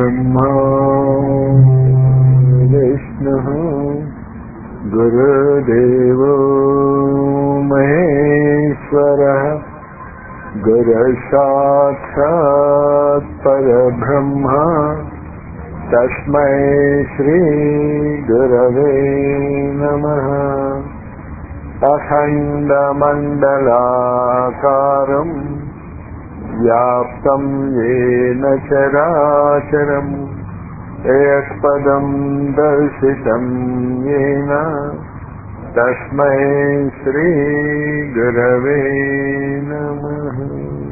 गुरुर्ब्रह्मा विष्णुः गुरुदेवो महेश्वरः गुरुसाक्षात् परब्रह्म तस्मै श्रीगुरवे नमः अखण्डमण्डलाकारम् व्याप्तं येन चराचरम् यत्पदम् दर्शितं येन तस्मै श्रीगुरवे नमः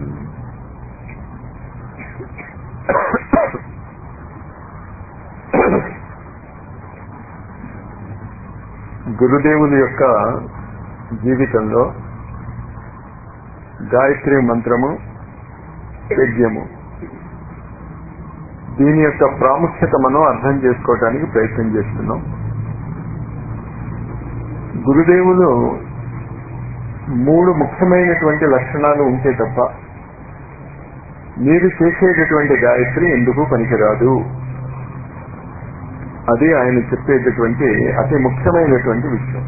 గురుదేవుని యొక్క జీవితంలో గాయత్రి మంత్రము యజ్ఞము దీని యొక్క ప్రాముఖ్యత మనం అర్థం చేసుకోవడానికి ప్రయత్నం చేస్తున్నాం గురుదేవులు మూడు ముఖ్యమైనటువంటి లక్షణాలు ఉంటే తప్ప మీరు చేసేటటువంటి గాయత్రి ఎందుకు పనికిరాదు అది ఆయన చెప్పేటటువంటి అతి ముఖ్యమైనటువంటి విషయం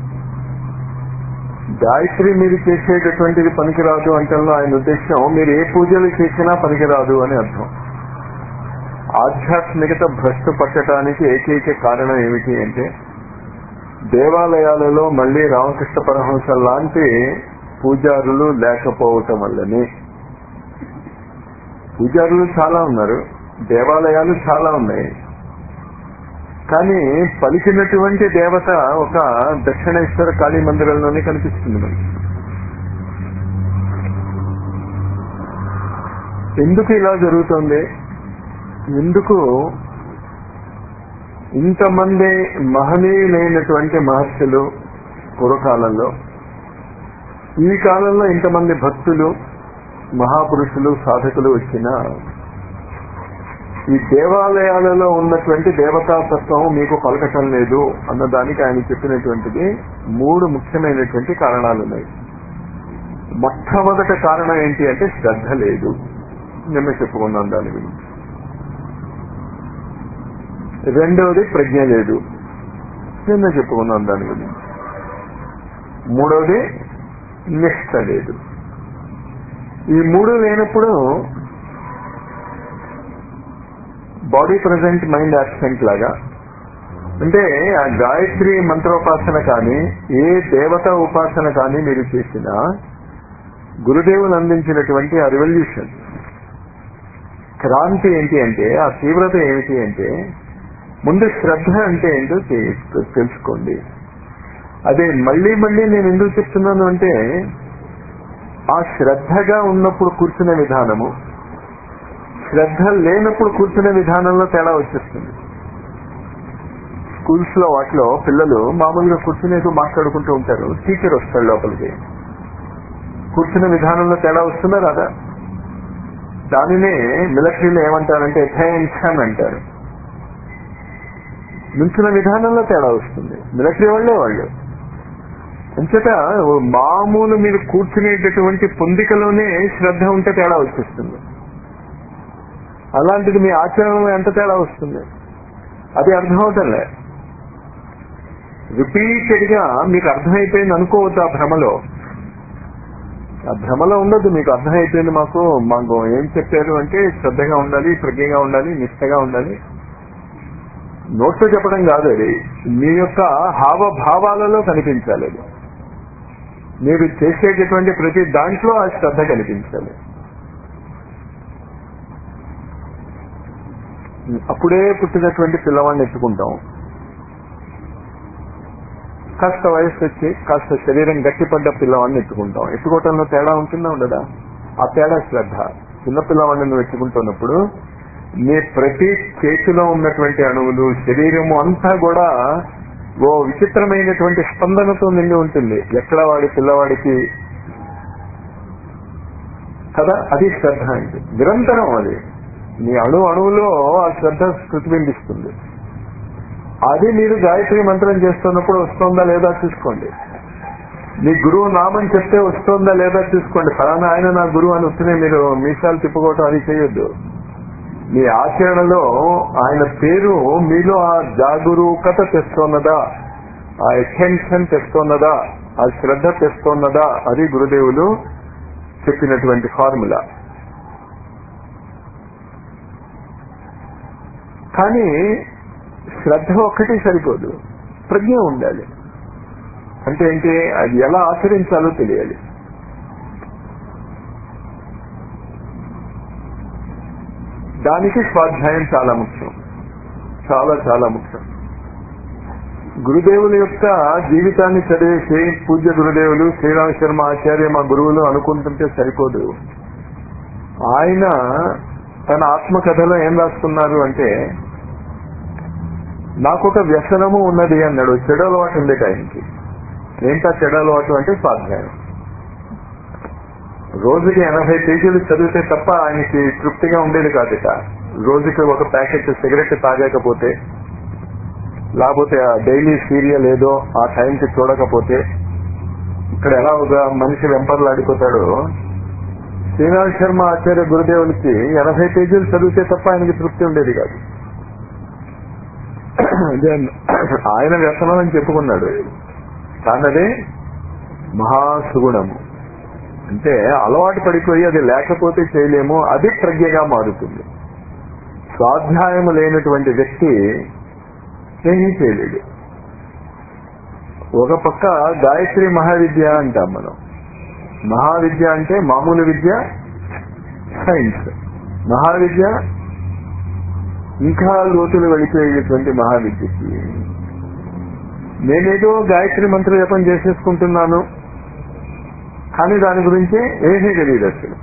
గాయత్రి మీరు చేసేటటువంటిది పనికిరాదు అంటే ఆయన ఉద్దేశం మీరు ఏ పూజలు చేసినా పనికిరాదు అని అర్థం ఆధ్యాత్మికత భ్రష్టు పట్టడానికి ఏకైక కారణం ఏమిటి అంటే దేవాలయాలలో మళ్లీ రామకృష్ణ పరమహంస లాంటి పూజారులు లేకపోవటం వల్లనే పూజారులు చాలా ఉన్నారు దేవాలయాలు చాలా ఉన్నాయి కానీ పలికినటువంటి దేవత ఒక దక్షిణేశ్వర కాళీ మందిరంలోనే కనిపిస్తుంది మనకి ఎందుకు ఇలా జరుగుతుంది ఎందుకు ఇంతమంది మహనీయులైనటువంటి మహర్షులు పూర్వకాలంలో ఈ కాలంలో ఇంతమంది భక్తులు మహాపురుషులు సాధకులు వచ్చిన ఈ దేవాలయాలలో ఉన్నటువంటి దేవతాతత్వం మీకు పలకటం లేదు అన్నదానికి ఆయన చెప్పినటువంటిది మూడు ముఖ్యమైనటువంటి కారణాలు ఉన్నాయి మొట్టమొదట కారణం ఏంటి అంటే శ్రద్ధ లేదు నిన్న చెప్పుకున్నాం దాని గురించి రెండవది ప్రజ్ఞ లేదు నిన్న చెప్పుకున్నాం దాని గురించి మూడవది నిష్ట లేదు ఈ మూడు లేనప్పుడు బాడీ ప్రజెంట్ మైండ్ యాబ్సెంట్ లాగా అంటే ఆ గాయత్రి మంత్రోపాసన కానీ ఏ దేవత ఉపాసన కానీ మీరు చేసినా గురుదేవులు అందించినటువంటి ఆ రివల్యూషన్ క్రాంతి ఏంటి అంటే ఆ తీవ్రత ఏమిటి అంటే ముందు శ్రద్ధ అంటే ఏంటో తెలుసుకోండి అదే మళ్ళీ మళ్ళీ నేను ఎందుకు చెప్తున్నాను అంటే ఆ శ్రద్ధగా ఉన్నప్పుడు కూర్చునే విధానము శ్రద్ధ లేనప్పుడు కూర్చునే విధానంలో తేడా వచ్చేస్తుంది స్కూల్స్ లో వాటిలో పిల్లలు మామూలుగా కూర్చునేది మాట్లాడుకుంటూ ఉంటారు టీచర్ వస్తాడు లోపలికి కూర్చునే విధానంలో తేడా వస్తుందా రాదా దానినే మిలిటరీలో ఏమంటారంటే అటెన్షన్ అంటారు నుంచిన విధానంలో తేడా వస్తుంది మిలిటరీ వాళ్ళే వాళ్ళు అంచేత మామూలు మీరు కూర్చునేటటువంటి పొందికలోనే శ్రద్ధ ఉంటే తేడా వచ్చేస్తుంది అలాంటిది మీ ఆచరణలో ఎంత తేడా వస్తుంది అది అర్థమవుతుందిలే రిపీటెడ్ గా మీకు అర్థమైపోయింది అనుకోవద్దు ఆ భ్రమలో ఆ భ్రమలో ఉండదు మీకు అర్థమైపోయింది మాకు మాకు ఏం చెప్పారు అంటే శ్రద్ధగా ఉండాలి ప్రజ్ఞగా ఉండాలి నిష్టగా ఉండాలి నోట్తో చెప్పడం కాదు అది మీ యొక్క హావభావాలలో కనిపించాలి అది మీరు చేసేటటువంటి ప్రతి దాంట్లో ఆ శ్రద్ధ కనిపించాలి అప్పుడే పుట్టినటువంటి పిల్లవాడిని ఎత్తుకుంటాం కాస్త వయసు వచ్చి కాస్త శరీరం గట్టిపడ్డ పిల్లవాడిని ఎత్తుకుంటాం ఎత్తుకోవటంలో తేడా ఉంటుందా ఉండదా ఆ తేడా శ్రద్ధ చిన్న పిల్లవాడిని నువ్వు ఎత్తుకుంటున్నప్పుడు నీ ప్రతి చేతిలో ఉన్నటువంటి అణువులు శరీరము అంతా కూడా ఓ విచిత్రమైనటువంటి స్పందనతో నిండి ఉంటుంది ఎక్కడ వాడి పిల్లవాడికి కదా అది శ్రద్ధ అంటే నిరంతరం అది మీ అణు అణువులో ఆ శ్రద్ధ ప్రతిబింబిస్తుంది అది మీరు గాయత్రి మంత్రం చేస్తున్నప్పుడు వస్తుందా లేదా చూసుకోండి మీ గురువు నామని చెప్తే వస్తుందా లేదా చూసుకోండి ఫలానా ఆయన నా గురువు అని వస్తేనే మీరు మీసాలు తిప్పుకోవటం అది చేయొద్దు మీ ఆచరణలో ఆయన పేరు మీలో ఆ జాగరూకత తెస్తున్నదా ఆ అటెన్షన్ తెస్తున్నదా ఆ శ్రద్ధ తెస్తున్నదా అది గురుదేవులు చెప్పినటువంటి ఫార్ములా కానీ శ్రద్ధ ఒక్కటి సరిపోదు ప్రజ్ఞ ఉండాలి అంటే ఏంటి అది ఎలా ఆచరించాలో తెలియాలి దానికి స్వాధ్యాయం చాలా ముఖ్యం చాలా చాలా ముఖ్యం గురుదేవుల యొక్క జీవితాన్ని చదివేసి పూజ్య గురుదేవులు శ్రీరామ శర్మ ఆచార్య మా గురువులు అనుకుంటుంటే సరిపోదు ఆయన తన ఆత్మకథలో ఏం రాసుకున్నారు అంటే నాకు ఒక వ్యసనము ఉన్నది అన్నాడు చెడు అలవాటు ఉంది ఆయనకి ఏంటా చెడు అలవాటు అంటే స్వాధ్యాయం రోజుకి ఎనభై పేజీలు చదివితే తప్ప ఆయనకి తృప్తిగా ఉండేది కాదుట రోజుకి ఒక ప్యాకెట్ సిగరెట్ తాగకపోతే లేకపోతే ఆ డైలీ సీరియల్ ఏదో ఆ టైంకి చూడకపోతే ఇక్కడ ఎలా ఒక మనిషి వెంపర్లాడిపోతాడో శ్రీరామ్ శర్మ ఆచార్య గురుదేవులకి ఎనభై పేజీలు చదివితే తప్ప ఆయనకి తృప్తి ఉండేది కాదు ఆయన వ్యసనం అని చెప్పుకున్నాడు కానీ అదే మహాసుగుణము అంటే అలవాటు పడిపోయి అది లేకపోతే చేయలేము అది ప్రజ్ఞగా మారుతుంది స్వాధ్యాయం లేనటువంటి వ్యక్తి ఏమీ చేయలేడు ఒక పక్క గాయత్రి మహావిద్య అంటాం మనం మహావిద్య అంటే మామూలు విద్య సైన్స్ మహావిద్య ఇంకా లోతులు వెళ్ళిపోయేటువంటి మహావిద్యకి నేనేదో గాయత్రి మంత్ర జపం చేసేసుకుంటున్నాను కానీ దాని గురించి ఏమీ తెలియదు అసలు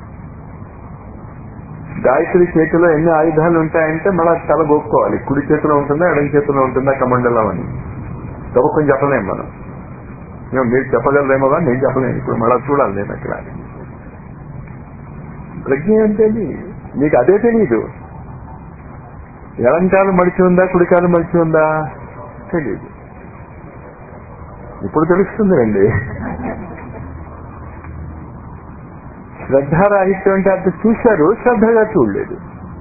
గాయత్రి చేతిలో ఎన్ని ఆయుధాలు ఉంటాయంటే మళ్ళీ తల గోక్కోవాలి కుడి చేతిలో ఉంటుందా ఎడం చేతిలో ఉంటుందా కమండలం అని గొప్పని చెప్పలేం మనం ఏమో మీరు చెప్పగలరేమో కానీ నేను చెప్పలేను ఇప్పుడు మళ్ళీ చూడాలి నేను అక్కడ ప్రజ్ఞ అంటే మీకు అదే తెలీదు ఎడంకాలు మడిచి ఉందా కుడికాలు మడిచి ఉందా తెలియదు ఇప్పుడు తెలుస్తుంది అండి శ్రద్ధారాహిత్యం అంటే అంత చూశారు శ్రద్ధగా చూడలేదు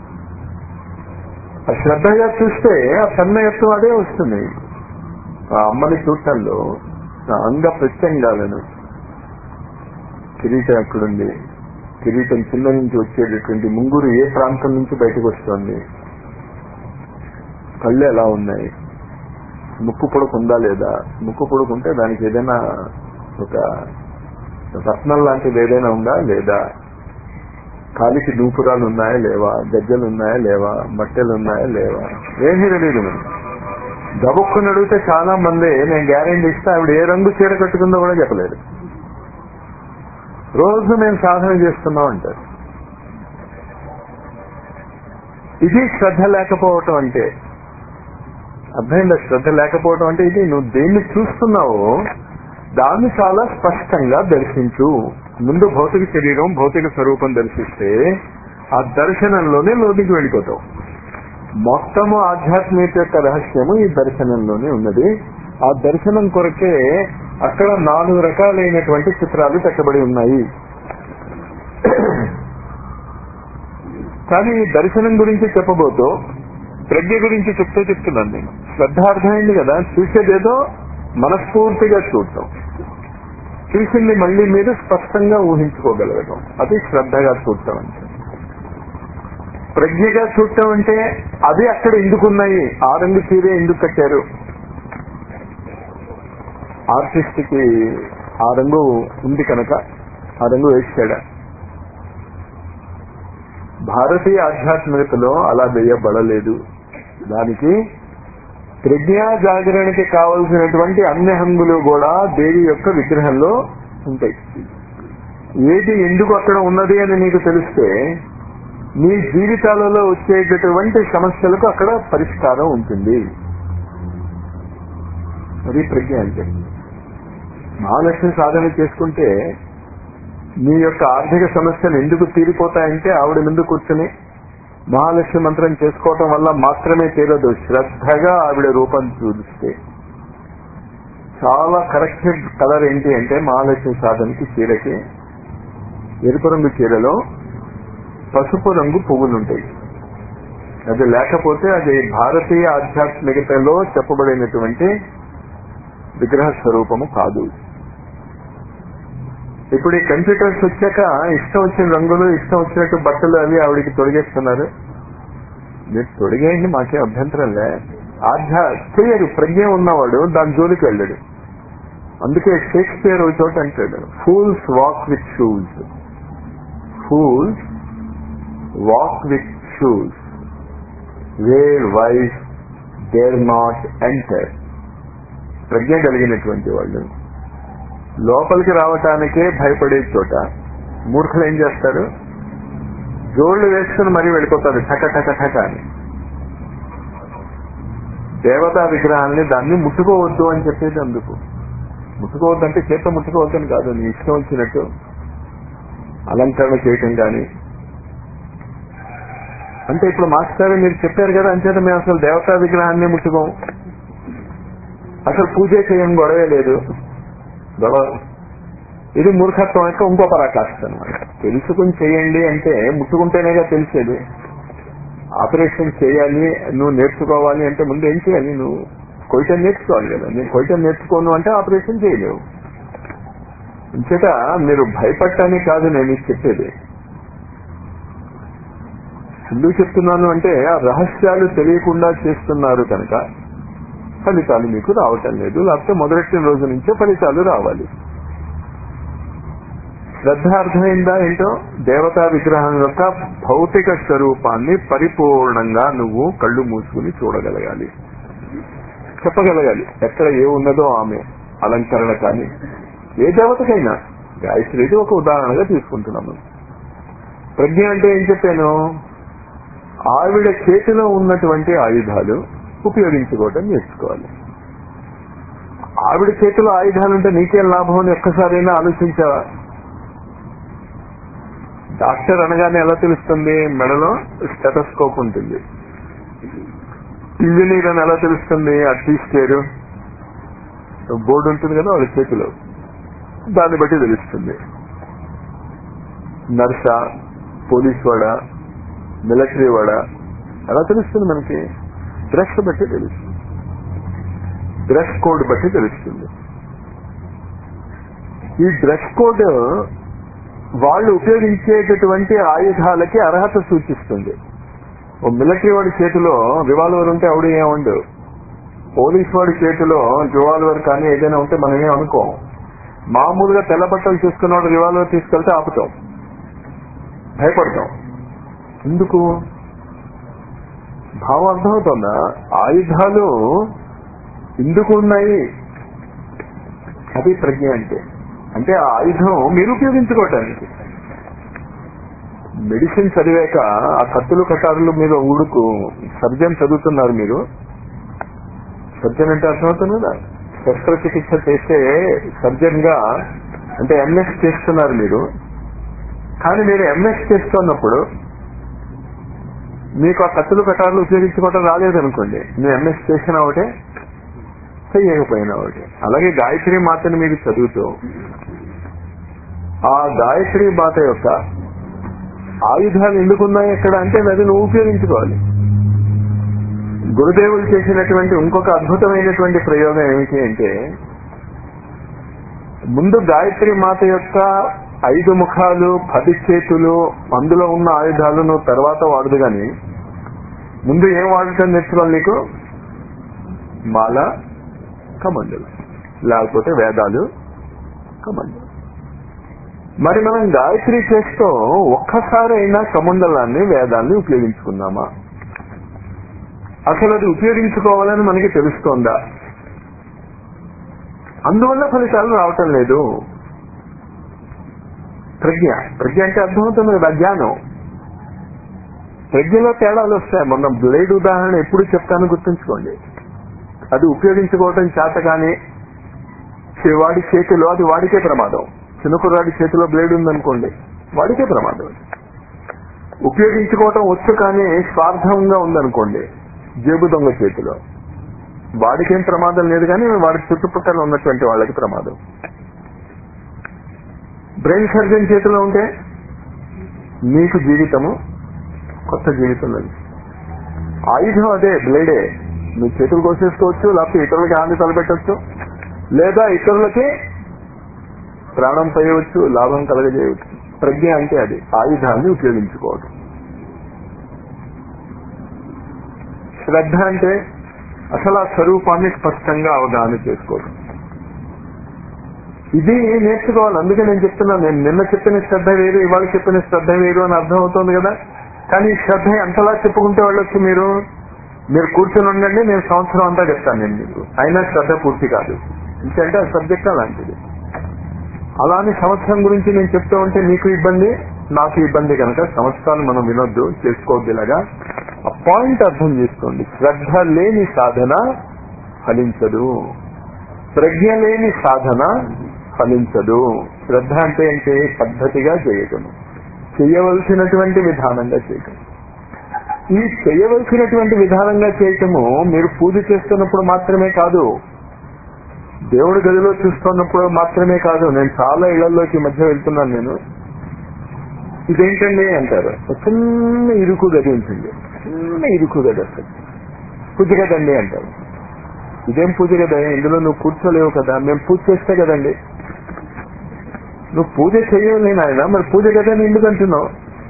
ఆ శ్రద్ధగా చూస్తే ఆ సన్నయత్వం అదే వస్తుంది ఆ అమ్మని చూడటంలో ఆ అంగ ప్రత్యంగాలను కిరీటం ఎక్కడుంది కిరీటం కింద నుంచి వచ్చేటటువంటి ముంగురు ఏ ప్రాంతం నుంచి బయటకు వస్తుంది కళ్ళు ఎలా ఉన్నాయి ముక్కు పొడుకు ఉందా లేదా ముక్కు పొడుకుంటే దానికి ఏదైనా ఒక రత్నం లాంటిది ఏదైనా ఉందా లేదా కాలికి దూపురాలు ఉన్నాయా లేవా గజ్జలు ఉన్నాయా లేవా మట్టెలు ఉన్నాయా లేవా ఏమీ తెలియదు మనం గబుక్కుని అడిగితే చాలా మంది నేను గ్యారెంటీ ఇస్తే ఆవిడ ఏ రంగు చీర కట్టుకుందో కూడా చెప్పలేదు రోజు మేము సాధన చేస్తున్నాం అంటారు ఇది శ్రద్ధ లేకపోవటం అంటే అర్థమైందా శ్రద్ధ లేకపోవటం అంటే ఇది నువ్వు దేన్ని చూస్తున్నావో దాన్ని చాలా స్పష్టంగా దర్శించు ముందు భౌతిక శరీరం భౌతిక స్వరూపం దర్శిస్తే ఆ దర్శనంలోనే లోనికి వెళ్ళిపోతావు మొత్తము ఆధ్యాత్మిక యొక్క రహస్యము ఈ దర్శనంలోనే ఉన్నది ఆ దర్శనం కొరకే అక్కడ నాలుగు రకాలైనటువంటి చిత్రాలు పెట్టబడి ఉన్నాయి కానీ ఈ దర్శనం గురించి చెప్పబోతూ ప్రజ్ఞ గురించి చెప్తూ చెప్తున్నాను నేను శ్రద్ధ అర్థమైంది కదా చూసేదేదో మనస్ఫూర్తిగా చూడటం చూసింది మళ్ళీ మీరు స్పష్టంగా ఊహించుకోగలగటం అది శ్రద్ధగా చూడటం అంటే ప్రజ్ఞగా చూడటం అంటే అది అక్కడ ఎందుకున్నాయి ఆ రంగు చీరే ఎందుకు కట్టారు ఆర్టిస్ట్ కి ఆ రంగు ఉంది కనుక ఆ రంగు వేసాడా భారతీయ ఆధ్యాత్మికతలో అలా వేయబడలేదు దానికి ప్రజ్ఞా జాగరణకి కావలసినటువంటి అన్ని హంగులు కూడా దేవి యొక్క విగ్రహంలో ఉంటాయి ఏది ఎందుకు అక్కడ ఉన్నది అని నీకు తెలిస్తే మీ జీవితాలలో వచ్చేటటువంటి సమస్యలకు అక్కడ పరిష్కారం ఉంటుంది అది ప్రజ్ఞ అంటే మహాలక్ష్మి సాధన చేసుకుంటే మీ యొక్క ఆర్థిక సమస్యలు ఎందుకు తీరిపోతాయంటే ఆవిడ ముందు కూర్చుని మహాలక్ష్మి మంత్రం చేసుకోవటం వల్ల మాత్రమే తీరదు శ్రద్ధగా ఆవిడ రూపం చూస్తే చాలా కరెక్టెడ్ కలర్ ఏంటి అంటే మహాలక్ష్మి సాధనకి చీరకి ఎరుపు రంగు చీరలో పసుపు రంగు పువ్వులు ఉంటాయి అది లేకపోతే అది భారతీయ ఆధ్యాత్మికతలో చెప్పబడినటువంటి విగ్రహ స్వరూపము కాదు ఇప్పుడు ఈ కంప్యూటర్స్ వచ్చాక ఇష్టం వచ్చిన రంగులు ఇష్టం వచ్చినట్టు బట్టలు అవి ఆవిడికి తొడిగేస్తున్నారు మీరు తొడిగేయండి మాకే అభ్యంతరం లే ఆధ్యా చెయ్యరు ప్రజ్ఞ ఉన్నవాడు దాని జోలికి వెళ్ళాడు అందుకే షేక్స్పియర్ ఒక చోట అంటాడు fools walk with shoes fools walk with shoes where wise dare not enter ప్రజ్ఞ కలిగినటువంటి వాళ్ళు లోపలికి రావటానికే భయపడే చోట మూర్ఖులు ఏం చేస్తారు జోళ్లు వేసుకుని మరీ వెళ్ళిపోతారు ఠక ఠక ఠక అని దేవతా విగ్రహాన్ని దాన్ని ముట్టుకోవద్దు అని చెప్పేది అందుకు ముట్టుకోవద్దు అంటే చేత ముట్టుకోవద్దు అని కాదు నీ ఇష్టం వచ్చినట్టు అలంకరణ చేయటం కానీ అంటే ఇప్పుడు మాస్టర్ మీరు చెప్పారు కదా అంచేత మేము అసలు దేవతా విగ్రహాన్ని ముట్టుకోం అసలు పూజ చేయం గొడవే లేదు గొడవ ఇది మూర్ఖత్వం యొక్క ఇంకో పరాకాష్ట అనమాట తెలుసుకుని చేయండి అంటే ముట్టుకుంటేనేగా తెలిసేది ఆపరేషన్ చేయాలి నువ్వు నేర్చుకోవాలి అంటే ముందు ఏం చేయాలి నువ్వు కొయిటం నేర్చుకోవాలి కదా నేను కొయిటం నేర్చుకోను అంటే ఆపరేషన్ చేయలేవు ఇంచేత మీరు భయపడటానికి కాదు నేను ఇది చెప్పేది ఎందుకు చెప్తున్నాను అంటే ఆ రహస్యాలు తెలియకుండా చేస్తున్నారు కనుక ఫలితాలు మీకు రావటం లేదు లేకపోతే మొదటి రోజు నుంచే ఫలితాలు రావాలి శ్రద్ధ అర్థమైందా ఏంటో దేవతా విగ్రహం యొక్క భౌతిక స్వరూపాన్ని పరిపూర్ణంగా నువ్వు కళ్ళు మూసుకుని చూడగలగాలి చెప్పగలగాలి ఎక్కడ ఏ ఉన్నదో ఆమె అలంకరణ కానీ ఏ దేవతకైనా గాయత్రికి ఒక ఉదాహరణగా తీసుకుంటున్నాము ప్రజ్ఞ అంటే ఏం చెప్పాను ఆవిడ చేతిలో ఉన్నటువంటి ఆయుధాలు ఉపయోగించుకోవటం నేర్చుకోవాలి ఆవిడ చేతిలో ఆయుధాలు ఉంటే నీకేం లాభం అని ఒక్కసారైనా ఆలోచించావా డాక్టర్ అనగానే ఎలా తెలుస్తుంది మెడలో స్టెటస్కోప్ ఉంటుంది ఇంజనీర్ అని ఎలా తెలుస్తుంది అట్లీస్టేరు బోర్డు ఉంటుంది కదా వాళ్ళ చేతిలో దాన్ని బట్టి తెలుస్తుంది నర్సా పోలీస్ వాడా మిలిటరీ వాడా ఎలా తెలుస్తుంది మనకి డ్రెస్ బట్టి తెలుస్తుంది డ్రెస్ కోడ్ బట్టి తెలుస్తుంది ఈ డ్రెస్ కోడ్ వాళ్ళు ఉపయోగించేటటువంటి ఆయుధాలకి అర్హత సూచిస్తుంది ఓ మిలిటరీ వాడి చేతిలో రివాల్వర్ ఉంటే ఆవిడ ఏమండు పోలీస్ వాడి చేతిలో రివాల్వర్ కానీ ఏదైనా ఉంటే మనం ఏం అనుకోం మామూలుగా తెల్ల బట్టలు చూసుకున్నవాడు రివాల్వర్ తీసుకెళ్తే ఆపుతాం భయపడతాం ఎందుకు భావం అర్థమవుతుందా ఆయుధాలు ఎందుకు ఉన్నాయి అది ప్రజ్ఞ అంటే అంటే ఆ ఆయుధం మీరు ఉపయోగించుకోవటానికి మెడిసిన్ చదివాక ఆ కత్తులు కటారులు మీద ఊడుకు సర్జన్ చదువుతున్నారు మీరు సర్జన్ అంటే అర్థమవుతుంది కదా శస్త్రచికిత్స చేసే సర్జన్ గా అంటే ఎంఎస్ చేస్తున్నారు మీరు కానీ మీరు ఎంఎస్ చేస్తున్నప్పుడు మీకు ఆ కత్తులు కటారులు ఉపయోగించుకోవటం రాలేదనుకోండి నువ్వు ఎంఎస్ చేసిన ఒకటే చెయ్యకపోయినా ఒకటి అలాగే గాయత్రి మాతని మీరు చదువుతూ ఆ గాయత్రి మాత యొక్క ఆయుధాలు ఎందుకున్నాయి ఎక్కడ అంటే అది నువ్వు ఉపయోగించుకోవాలి గురుదేవులు చేసినటువంటి ఇంకొక అద్భుతమైనటువంటి ప్రయోగం ఏమిటి అంటే ముందు గాయత్రి మాత యొక్క ఐదు ముఖాలు పది చేతులు అందులో ఉన్న ఆయుధాలు నువ్వు తర్వాత వాడదు గాని ముందు ఏం వాడటం నేర్చుకోవాలి నీకు మాల కమండలు లేకపోతే వేదాలు కమండలు మరి మనం గాయత్రి చేస్తూ ఒక్కసారి అయినా కమండలాన్ని వేదాన్ని ఉపయోగించుకున్నామా అసలు అది ఉపయోగించుకోవాలని మనకి తెలుస్తోందా అందువల్ల ఫలితాలు రావటం లేదు ప్రజ్ఞ ప్రజ్ఞ అంటే అర్థమవుతుంది కదా జ్ఞానం ప్రజ్ఞలో తేడాలు వస్తాయి మొన్న బ్లేడ్ ఉదాహరణ ఎప్పుడు చెప్తాను గుర్తుంచుకోండి అది ఉపయోగించుకోవటం చేత కానీ వాడి చేతిలో అది వాడికే ప్రమాదం చిన్నకుర్రాడి చేతిలో బ్లేడ్ ఉందనుకోండి వాడికే ప్రమాదం ఉపయోగించుకోవటం వచ్చు కానీ స్వార్థంగా ఉందనుకోండి జేబు దొంగ చేతిలో వాడికేం ప్రమాదం లేదు కానీ వాడి చుట్టుపక్కల ఉన్నటువంటి వాళ్ళకి ప్రమాదం బ్రెయిన్ సర్జన్ చేతిలో ఉంటే మీకు జీవితము కొత్త జీవితం లభిస్తుంది ఆయుధం అదే బ్లేడే నువ్వు చేతులు కోసేసుకోవచ్చు లేకపోతే ఇతరులకి హాని తలపెట్టవచ్చు లేదా ఇతరులకి ప్రాణం పోయవచ్చు లాభం కలగజేయవచ్చు ప్రజ్ఞ అంటే అది ఆయుధాన్ని ఉపయోగించుకోవడం శ్రద్ధ అంటే అసలు ఆ స్వరూపాన్ని స్పష్టంగా అవగాహన చేసుకోవడం ఇది నేర్చుకోవాలి అందుకే నేను చెప్తున్నాను నేను నిన్న చెప్పిన శ్రద్ధ వేరు ఇవాళ చెప్పిన శ్రద్ధ వేరు అని అర్థం అవుతుంది కదా కానీ ఈ శ్రద్ధ ఎంతలా చెప్పుకుంటే వెళ్ళొచ్చు మీరు మీరు కూర్చొని ఉండండి నేను సంవత్సరం అంతా చెప్తాను నేను మీకు అయినా శ్రద్ధ పూర్తి కాదు ఎందుకంటే ఆ సబ్జెక్ట్ అలాంటిది అలానే సంవత్సరం గురించి నేను చెప్తూ ఉంటే మీకు ఇబ్బంది నాకు ఇబ్బంది కనుక సంవత్సరాలు మనం వినొద్దు చేసుకోవద్దు ఇలాగా ఆ పాయింట్ అర్థం చేసుకోండి శ్రద్ధ లేని సాధన ఫలించదు ప్రజ్ఞ లేని సాధన ఫలించదు శ్రద్ధ అంటే ఏంటి పద్ధతిగా చేయటం చేయవలసినటువంటి విధానంగా చేయటం ఈ చేయవలసినటువంటి విధానంగా చేయటము మీరు పూజ చేస్తున్నప్పుడు మాత్రమే కాదు దేవుడి గదిలో చూస్తున్నప్పుడు మాత్రమే కాదు నేను చాలా ఇళ్లలోకి ఈ మధ్య వెళ్తున్నాను నేను ఇదేంటండి అంటారు ఒక చిన్న ఇరుకు గది ఉంటుంది చిన్న ఇరుకు గది అసలు పూజ గదండి అంటారు ఇదేం పూజ కదా ఇందులో నువ్వు కూర్చోలేవు కదా మేము పూజ చేస్తే కదండి నువ్వు పూజ చేయలేని నాయన మరి పూజ గదని ఎందుకు అంటున్నావు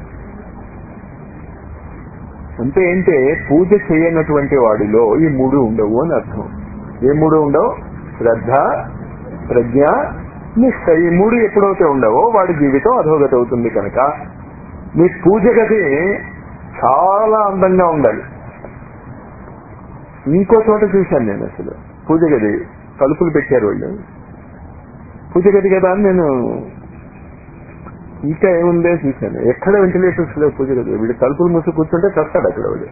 అంటే ఏంటే పూజ చేయనటువంటి వాడిలో ఈ మూడు ఉండవు అని అర్థం ఏ మూడు ఉండవు శ్రద్ధ ప్రజ్ఞ నిష్ట ఈ మూడు ఎప్పుడైతే ఉండవో వాడి జీవితం అధోగతి అవుతుంది కనుక మీ పూజ గది చాలా అందంగా ఉండాలి ఇంకో చోట చూశాను నేను అసలు పూజ గది తలుపులు పెట్టారు వాళ్ళు పూజ గది కదా అని నేను ఇంకా ఏముందే చూశాను ఎక్కడ వెంటిలేషన్స్ లేవు పూజ గది వీడు తలుపులు మూసి కూర్చుంటే చస్తాడు అక్కడ వాడు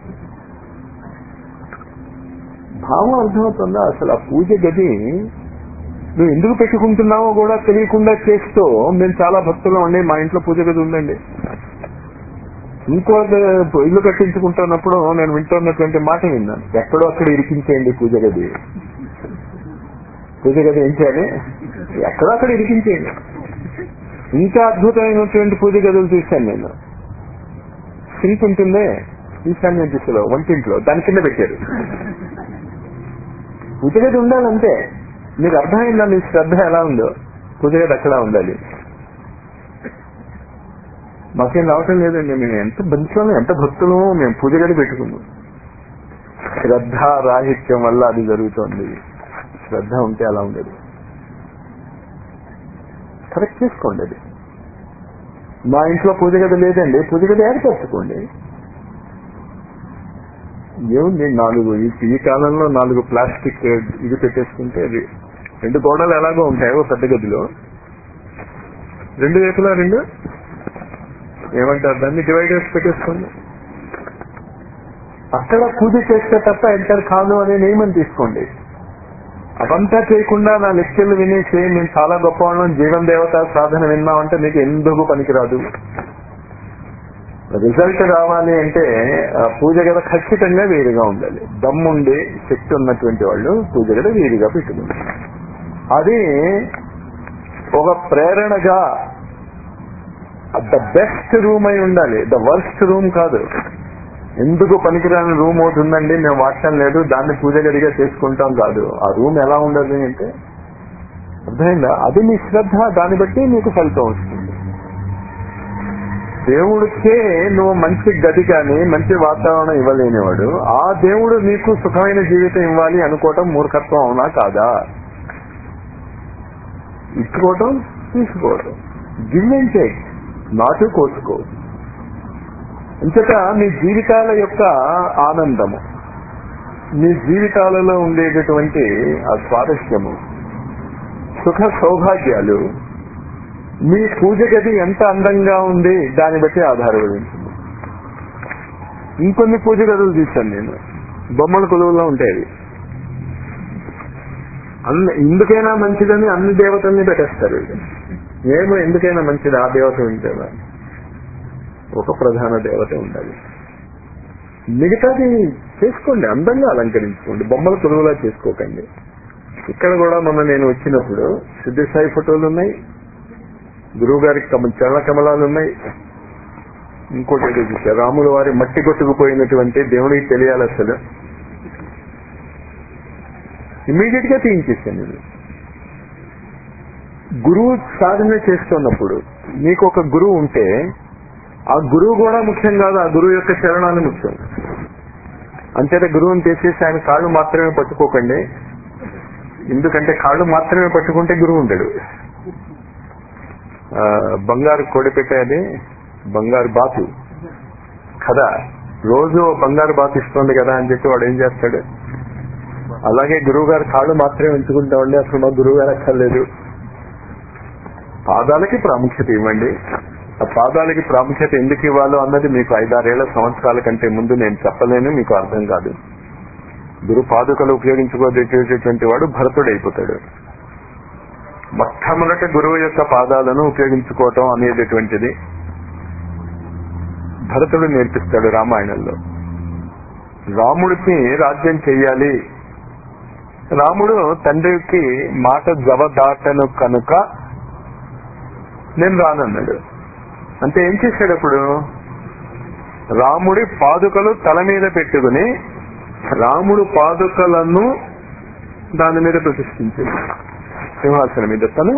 భావం అర్థమవుతుందా అసలు ఆ పూజ గది నువ్వు ఎందుకు పెట్టుకుంటున్నావో కూడా తెలియకుండా చేస్తూ మేము చాలా భక్తులు ఉండి మా ఇంట్లో పూజ గది ఉందండి ఇంకో ఇల్లు కట్టించుకుంటున్నప్పుడు నేను వింటున్నటువంటి మాట విన్నాను ఎక్కడో అక్కడ ఇరికించేయండి పూజ గది పూజ గది ఏం చేయాలి ఎక్కడో అక్కడ ఇరికించేయండి ఇంకా అద్భుతమైనటువంటి పూజ గదులు చూశాను నేను సింక్ ఉంటుందే ఈశాన్య దిశలో వంటింట్లో దాని కింద పెట్టారు పూజ గది ఉండాలంటే మీకు అర్థమైందా మీ శ్రద్ధ ఎలా ఉందో పూజ గది అక్కడ ఉండాలి మాకేం రావటం లేదండి మేము ఎంత బంచులో ఎంత భక్తులమో మేము పూజ గది పెట్టుకున్నాం శ్రద్ధ రాహిత్యం వల్ల అది జరుగుతోంది శ్రద్ధ ఉంటే అలా ఉండదు కరెక్ట్ చేసుకోండి అది మా ఇంట్లో పూజ గది లేదండి పూజ గది ఏర్పరచుకోండి ఏముంది నాలుగు ఈ- ఈ కాలంలో నాలుగు ప్లాస్టిక్ ఇది పెట్టేసుకుంటే అది రెండు గోడలు ఎలాగో ఉంటాయి ఓ పెద్ద గదిలో రెండు వైపులా రెండు ఏమంటారు దాన్ని డివైడర్స్ పెట్టేసుకోండి అక్కడ పూజ చేస్తే తప్ప ఎంటర్ కాదు అనే నియమం తీసుకోండి అవంతా చేయకుండా నా లెక్చర్లు వినేసి మేము చాలా గొప్ప వాళ్ళం జీవన దేవత సాధన విన్నామంటే మీకు ఎందుకు పనికిరాదు రిజల్ట్ రావాలి అంటే ఆ పూజ గద ఖచ్చితంగా వేరుగా ఉండాలి దమ్ముండి శక్తి ఉన్నటువంటి వాళ్ళు పూజ గద వేరుగా పెట్టుకుంది అది ఒక ప్రేరణగా ద బెస్ట్ రూమ్ అయి ఉండాలి ద వర్స్ట్ రూమ్ కాదు ఎందుకు పనికిరాని రూమ్ ఒకటి ఉందండి మేము వాడటం లేదు దాన్ని పూజ గదిగా చేసుకుంటాం కాదు ఆ రూమ్ ఎలా ఉండదు అంటే అర్థమైందా అది మీ శ్రద్ధ దాన్ని బట్టి మీకు ఫలితం వస్తుంది దేవుడికే నువ్వు మంచి గది కానీ మంచి వాతావరణం ఇవ్వలేనివాడు ఆ దేవుడు నీకు సుఖమైన జీవితం ఇవ్వాలి అనుకోవటం మూర్ఖత్వం అవునా కాదా ఇచ్చుకోవటం తీసుకోవటం గివ్ అండ్ టేక్ నాటు కోసుకో ఇంతట మీ జీవితాల యొక్క ఆనందము మీ జీవితాలలో ఉండేటటువంటి ఆ స్వారస్యము సుఖ సౌభాగ్యాలు మీ పూజ గది ఎంత అందంగా ఉంది దాన్ని బట్టి ఆధారపడి ఉంటుంది ఇంకొన్ని పూజ గదులు తీశాను నేను బొమ్మల కొలువులో ఉంటాయి అవి అన్ని ఎందుకైనా మంచిదని అన్ని దేవతల్ని పెట్టేస్తారు వీళ్ళు. ఏమో ఎందుకైనా మంచిది ఆ దేవత ఉంటేదా ఒక ప్రధాన దేవత ఉండాలి మిగతాది చేసుకోండి అందంగా అలంకరించుకోండి బొమ్మల కొలువులా చేసుకోకండి ఇక్కడ కూడా మొన్న నేను వచ్చినప్పుడు సిద్ధిసాయి ఫోటోలు ఉన్నాయి గురువు గారికి కమ- చరణ కమలాలు ఉన్నాయి ఇంకోటి ఏదో చూశారు రాముల వారి మట్టి కొట్టుకుపోయినటువంటి దేవుడికి తెలియాలి అసలు ఇమీడియట్ గా తీయించేసాను నేను గురువు సాధన చేస్తున్నప్పుడు మీకు ఒక గురువు ఉంటే ఆ గురువు కూడా ముఖ్యం కాదు ఆ గురువు యొక్క చరణాలు ముఖ్యం అంతేత గురువుని తీసేసి ఆయన కాళ్ళు మాత్రమే పట్టుకోకండి ఎందుకంటే కాళ్ళు మాత్రమే పట్టుకుంటే గురువు ఉండడు ఆ, బంగారు కోడి పెట్టేది బంగారు బాతు కదా రోజు ఓ బంగారు బాతు ఇస్తుంది కదా అని చెప్పి వాడు ఏం చేస్తాడు అలాగే గురువు గారు కాళ్ళు మాత్రమే ఉంచుకుంటామండి అసలు మా గురువు గారు అక్కర్లేదు పాదాలకి ప్రాముఖ్యత ఇవ్వండి ఆ పాదాలకి ప్రాముఖ్యత ఎందుకు ఇవ్వాలో అన్నది మీకు ఐదారేళ్ల సంవత్సరాల కంటే ముందు నేను చెప్పలేను మీకు అర్థం కాదు గురు పాదుకలు ఉపయోగించుకోదేటటువంటి వాడు భరతుడైపోతాడు మొట్టమొదట గురువు యొక్క పాదాలను ఉపయోగించుకోవటం అనేటటువంటిది భరతుడు నేర్పిస్తాడు రామాయణంలో రాముడికి రాజ్యం చెయ్యాలి రాముడు తండ్రికి మాట జవదాటను కనుక నేను రానన్నాడు అంటే ఏం చేశాడు అప్పుడు రాముడి పాదుకలు తల మీద పెట్టుకుని రాముడు పాదుకలను దాని మీద ప్రతిష్ఠించాడు సింహాసనం మీద తను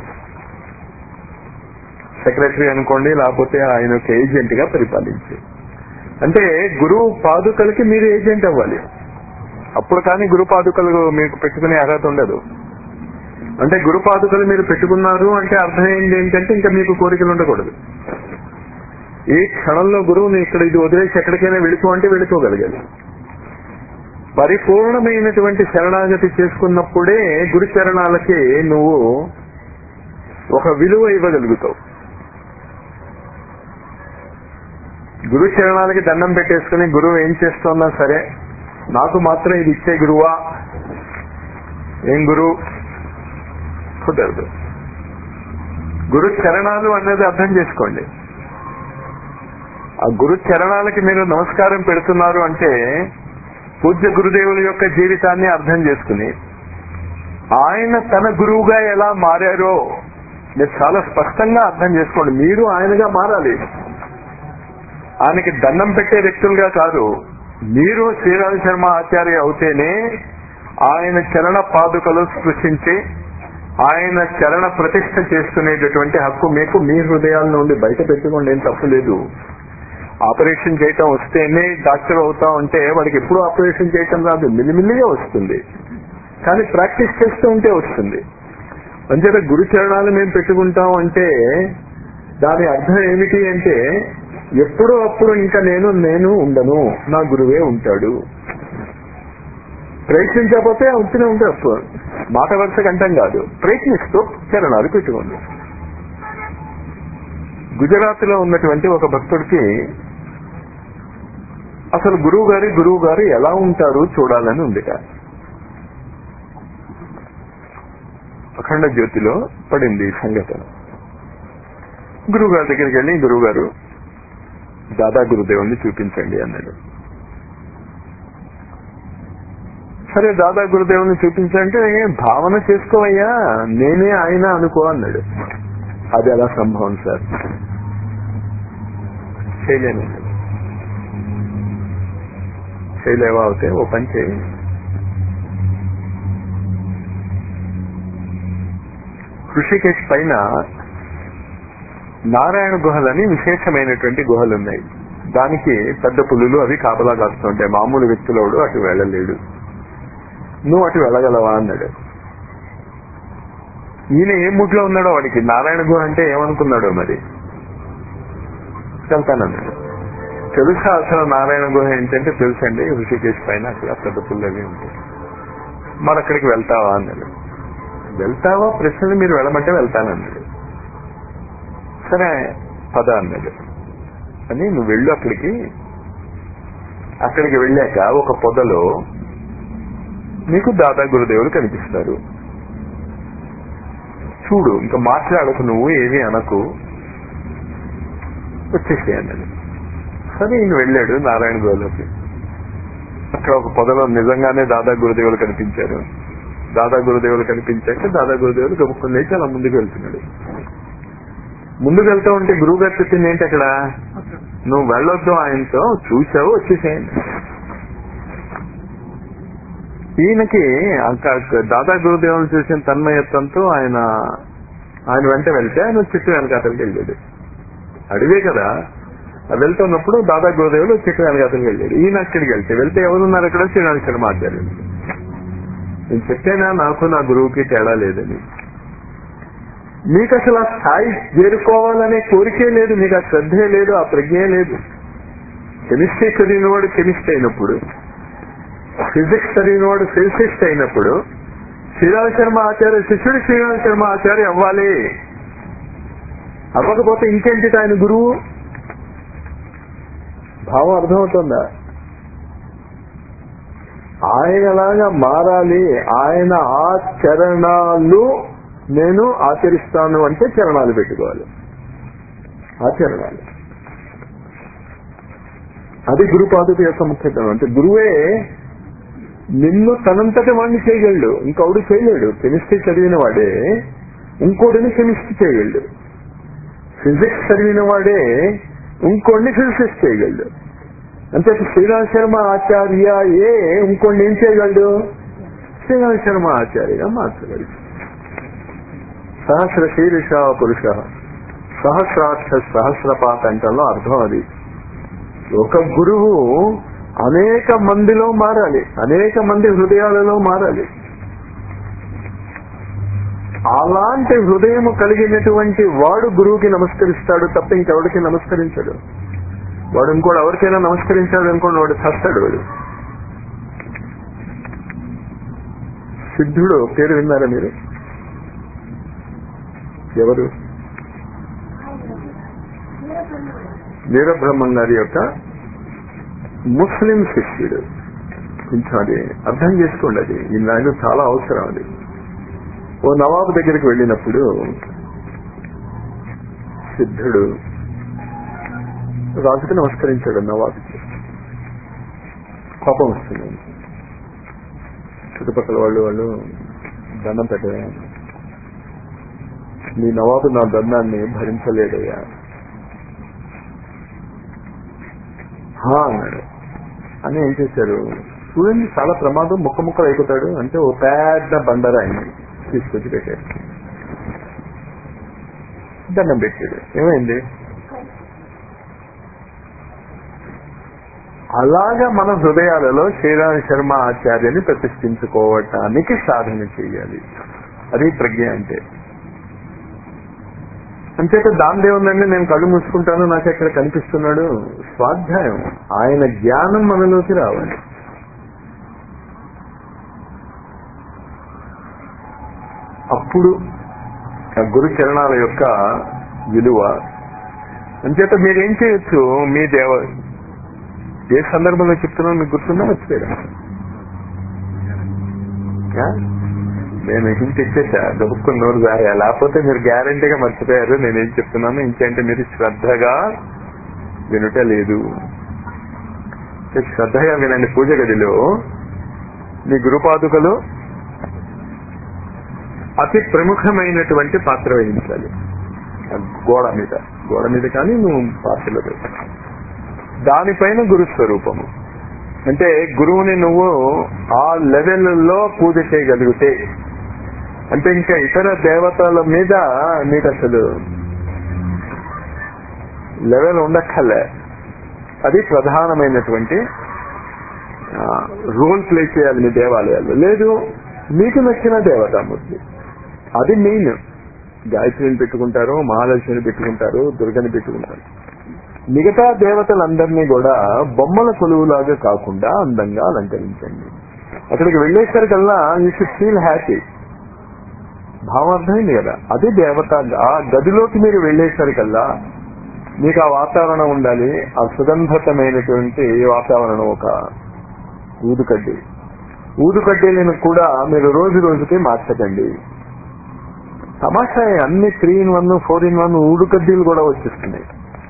సెక్రటరీ అనుకోండి లేకపోతే ఆయన ఒక ఏజెంట్ గా పరిపాలించి అంటే గురువు పాదుకలకి మీరు ఏజెంట్ అవ్వాలి అప్పుడు కానీ గురు పాదుకలు మీకు పెట్టుకునే అర్హత ఉండదు అంటే గురు పాదుకలు మీరు పెట్టుకున్నారు అంటే అర్థం ఏంటి ఏంటంటే ఇంకా మీకు కోరికలు ఉండకూడదు ఏ క్షణంలో గురువుని ఇక్కడ ఇది వదిలేసి ఎక్కడికైనా వెళ్ళిపో అంటే వెళ్ళిపోగలగాలి పరిపూర్ణమైనటువంటి శరణాగతి చేసుకున్నప్పుడే గురు చరణాలకి నువ్వు ఒక విలువ ఇవ్వగలుగుతావు గురు చరణాలకి దండం పెట్టేసుకుని గురువు ఏం చేస్తున్నా సరే నాకు మాత్రం ఇది ఇచ్చే గురువా ఏం గురువు కుదరదు గురు చరణాలు అనేది అర్థం చేసుకోండి ఆ గురు చరణాలకి మీరు నమస్కారం పెడుతున్నారు అంటే పూజ్య గురుదేవుల యొక్క జీవితాన్ని అర్థం చేసుకుని ఆయన తన గురువుగా ఎలా మారారో మీరు చాలా స్పష్టంగా అర్థం చేసుకోండి మీరు ఆయనగా మారాలి ఆయనకి దండం పెట్టే వ్యక్తులుగా కాదు మీరు శ్రీరామ శర్మ ఆచార్య అవుతేనే ఆయన చరణ పాదుకలు స్పృశించి ఆయన చరణ ప్రతిష్ట చేసుకునేటటువంటి హక్కు మీకు మీ హృదయాల నుండి బయట పెట్టుకోండి ఏం తప్పు లేదు ఆపరేషన్ చేయటం వస్తేనే డాక్టర్ అవుతా ఉంటే వాడికి ఎప్పుడు ఆపరేషన్ చేయటం రాదు మిల్లిమిల్లిగా వస్తుంది కానీ ప్రాక్టీస్ చేస్తూ ఉంటే వస్తుంది అంచేత గురు చరణాలు మేము పెట్టుకుంటాం అంటే దాని అర్థం ఏమిటి అంటే ఎప్పుడో అప్పుడు ఇంకా నేను నేను ఉండను నా గురువే ఉంటాడు ప్రయత్నించకపోతే ఉంటూనే ఉంటే అప్పు మాట వరుస కంఠం కాదు ప్రయత్నిస్తూ చరణాలు పెట్టుకోండి గుజరాత్ లో ఉన్నటువంటి ఒక భక్తుడికి అసలు గురువు గారి గురువు గారు ఎలా ఉంటారు చూడాలని ఉందిట అఖండ జ్యోతిలో పడింది ఈ సంఘటన గురువు గారి దగ్గరికి వెళ్ళి గురువు గారు దాదా గురుదేవుని చూపించండి అన్నాడు సరే దాదా గురుదేవుని చూపించంటే భావన చేసుకోవయ్యా నేనే ఆయన అనుకో అన్నాడు అది ఎలా సంభవం సార్ చేయలేను చేయలేవా అవుతే ఓ పని చేయి హృషికేశ్ పైన నారాయణ గుహలని విశేషమైనటువంటి గుహలు ఉన్నాయి దానికి పెద్ద పులులు అవి కాపలా కాస్తుంటాయి మామూలు వ్యక్తులోడు అటు వెళ్ళలేడు నువ్వు అటు వెళ్ళగలవా అన్నాడు ఈయన ఏ ముట్లో ఉన్నాడో వాడికి నారాయణ గుహ అంటే ఏమనుకున్నాడో మరి వెళ్తానన్నాడు తెలుసా అసలు నారాయణ గుహ ఏంటంటే తెలుసండి హృషికేశ్ పైన అక్కడ పెద్ద పుల్లు అవి ఉంటాయి మరి అక్కడికి వెళ్తావా అన్నాడు వెళ్తావా ప్రశ్నలు మీరు వెళ్ళమంటే వెళ్తానన్నాడు సరే పద అన్నాడు అని నువ్వు వెళ్ళు అక్కడికి అక్కడికి వెళ్ళాక ఒక పొదలో నీకు దాదా గురుదేవులు కనిపిస్తారు చూడు ఇంకా మాట్లాడకు నువ్వు ఏమీ అనకు వచ్చేసే అన్నాడు సరే ఈయన వెళ్ళాడు నారాయణ గోలోకి అక్కడ ఒక పొదలో నిజంగానే దాదా గురుదేవులు కనిపించారు దాదా గురుదేవులు కనిపించాక దాదా గురుదేవులు గబుక్కుని లేచి అలా ముందుకు వెళ్తున్నాడు ముందుకు వెళ్తా ఉంటే గురువు గారు చెప్పింది ఏంటి అక్కడ నువ్వు వెళ్ళొద్దు ఆయనతో చూసావు వచ్చేసేయండి ఈయనకి అక్క- దాదా గురుదేవుని చూసిన తన్మయత్వంతో ఆయన ఆయన వెంట వెళ్తే ఆయన చెట్టు వెనకాతలకి వెళ్ళాడు అడివే కదా ఆ వెళ్తున్నప్పుడు దాదా గురుదేవులు చెట్టు వెనకాతలకి వెళ్ళాడు ఈయన అక్కడికి వెళ్తే వెళ్తే ఎవరున్నారు అక్కడ శ్రీనాథ శర్మ ఆచార్యులు నేను చెప్పానా నాకు నా గురువుకి తేడా లేదని మీకు అసలు ఆ స్థాయి చేరుకోవాలనే కోరికే లేదు మీకు ఆ శ్రద్ధే లేదు ఆ ప్రజ్ఞే లేదు కెమిస్ట్రీ చదివిన వాడు కెమిస్ట్ అయినప్పుడు ఫిజిక్స్ చదివిన వాడు ఫిజిసిస్ట్ అయినప్పుడు శ్రీరామ శర్మ ఆచార్య శిష్యుడు శ్రీరామ శర్మ ఆచార్య అవ్వాలి అవ్వకపోతే ఇంకేంటి ఆయన గురువు భావం అర్థమవుతుందా ఆయనలాగా మారాలి ఆయన ఆచరణాలు నేను ఆచరిస్తాను అంటే చరణాలు పెట్టుకోవాలి ఆచరణాలు అది గురు పాదుక యొక్క ముఖ్యత్వం అంటే గురువే నిన్ను తనంతటి వాడిని చేయగలడు ఇంకొకడు చేయలేడు కెమిస్ట్రీ చదివిన వాడే ఇంకోటిని కెమిస్ట్రీ చేయగలడు ఫిజిక్స్ చదివిన వాడే ఇంకోడిని ఫిజిక్స్ చేయగలడు అంటే శ్రీరామ శర్మ ఆచార్య ఏ ఇంకోడిని ఏం చేయగలడు శ్రీరామ శర్మ ఆచార్యగా మార్చగలడు సహస్ర శీర్ష పురుష సహస్రాక్ష సహస్రపాత అంటలో అర్థం అది ఒక గురువు అనేక మందిలో మారాలి అనేక మంది హృదయాలలో మారాలి అలాంటి హృదయం కలిగినటువంటి వాడు గురువుకి నమస్కరిస్తాడు తప్ప ఇంకెవరికి నమస్కరించడు వాడు ఇంకోటి ఎవరికైనా నమస్కరించాడు అనుకోండి వాడు చస్తాడు వాడు సిద్ధుడు పేరు విన్నారా మీరు ఎవరు వీరబ్రహ్మం గారి యొక్క ముస్లిం శిష్యుడు కొంచెం అది అర్థం చేసుకోండి అది ఈ నాయన చాలా అవసరం అది ఓ నవాబు దగ్గరికి వెళ్ళినప్పుడు సిద్ధుడు రాజుకి నమస్కరించాడు నవాబుకి కోపం వస్తుంది చుట్టుపక్కల వాళ్ళు వాళ్ళు దండం పెట్టారు నీ నవాబు నా దండాన్ని భరించలేడయ్యా హా అన్నాడు అని ఏం చేశారు చూడండి చాలా ప్రమాదం ముక్క ముక్కలు అయిపోతాడు అంటే ఓ పెద్ద బండర ఆయన తీసుకొచ్చి పెట్టాడు దండం పెట్టాడు ఏమైంది అలాగా మన హృదయాలలో శ్రీరామ శర్మ ఆచార్యని ప్రతిష్ఠించుకోవటానికి సాధన చేయాలి అది ప్రజ్ఞ అంటే అంచేత దాని ఉందండి నేను కళ్ళు మూసుకుంటాను నాకు ఎక్కడ కనిపిస్తున్నాడు స్వాధ్యాయం ఆయన జ్ఞానం మనలోకి రావాలి అప్పుడు ఆ గురు చరణాల యొక్క విలువ అంచేత మీరేం చేయొచ్చు మీ దేవ ఏ సందర్భంలో చెప్తున్నా మీకు గుర్తుందా మర్చిపోయారా ఆ? నేను హింట్ ఇచ్చేసా దొరుకుకున్న నోరు జాయా లేకపోతే మీరు గ్యారంటీగా మర్చిపోయారు నేనేం చెప్తున్నాను ఇంకేంటే మీరు శ్రద్ధగా వినుట లేదు శ్రద్ధగా వినండి పూజ గదిలో మీ గురుపాదుకలు అతి ప్రముఖమైనటువంటి పాత్ర వహించాలి ఆ గోడ మీద గోడ మీద కానీ నువ్వు పాత్రలో పెట్టు. దానిపైన గురు స్వరూపము అంటే గురువుని నువ్వు ఆ లెవెల్లో పూజ చేయగలిగితే అంటే ఇంకా ఇతర దేవతల మీద నీకు అసలు లెవెల్ ఉండక్కర్లే అది ప్రధానమైనటువంటి రోల్ ప్లే చేయాలి మీ దేవాలయాల్లో లేదు మీకు నచ్చిన దేవతామూర్తి అది మెయిన్ గాయత్రిని పెట్టుకుంటారు మహాలక్ష్మిని పెట్టుకుంటారు దుర్గని పెట్టుకుంటారు మిగతా దేవతలందరినీ కూడా బొమ్మల కొలువులాగా కాకుండా అందంగా అలంకరించండి అక్కడికి వెళ్ళేసరికల్లా యూ షుడ్ ఫీల్ హ్యాపీ భావం అర్థమైంది కదా అది దేవత ఆ గదిలోకి మీరు వెళ్ళేసరికల్లా మీకు ఆ వాతావరణం ఉండాలి ఆ సుగంధతమైనటువంటి వాతావరణం ఒక ఊదుకడ్డి ఊదుకడ్డీలను కూడా మీరు రోజు రోజుకి మార్చకండి తమాషా అన్ని three in one four in one ఊడుకడ్డీలు కూడా వచ్చేస్తున్నాయి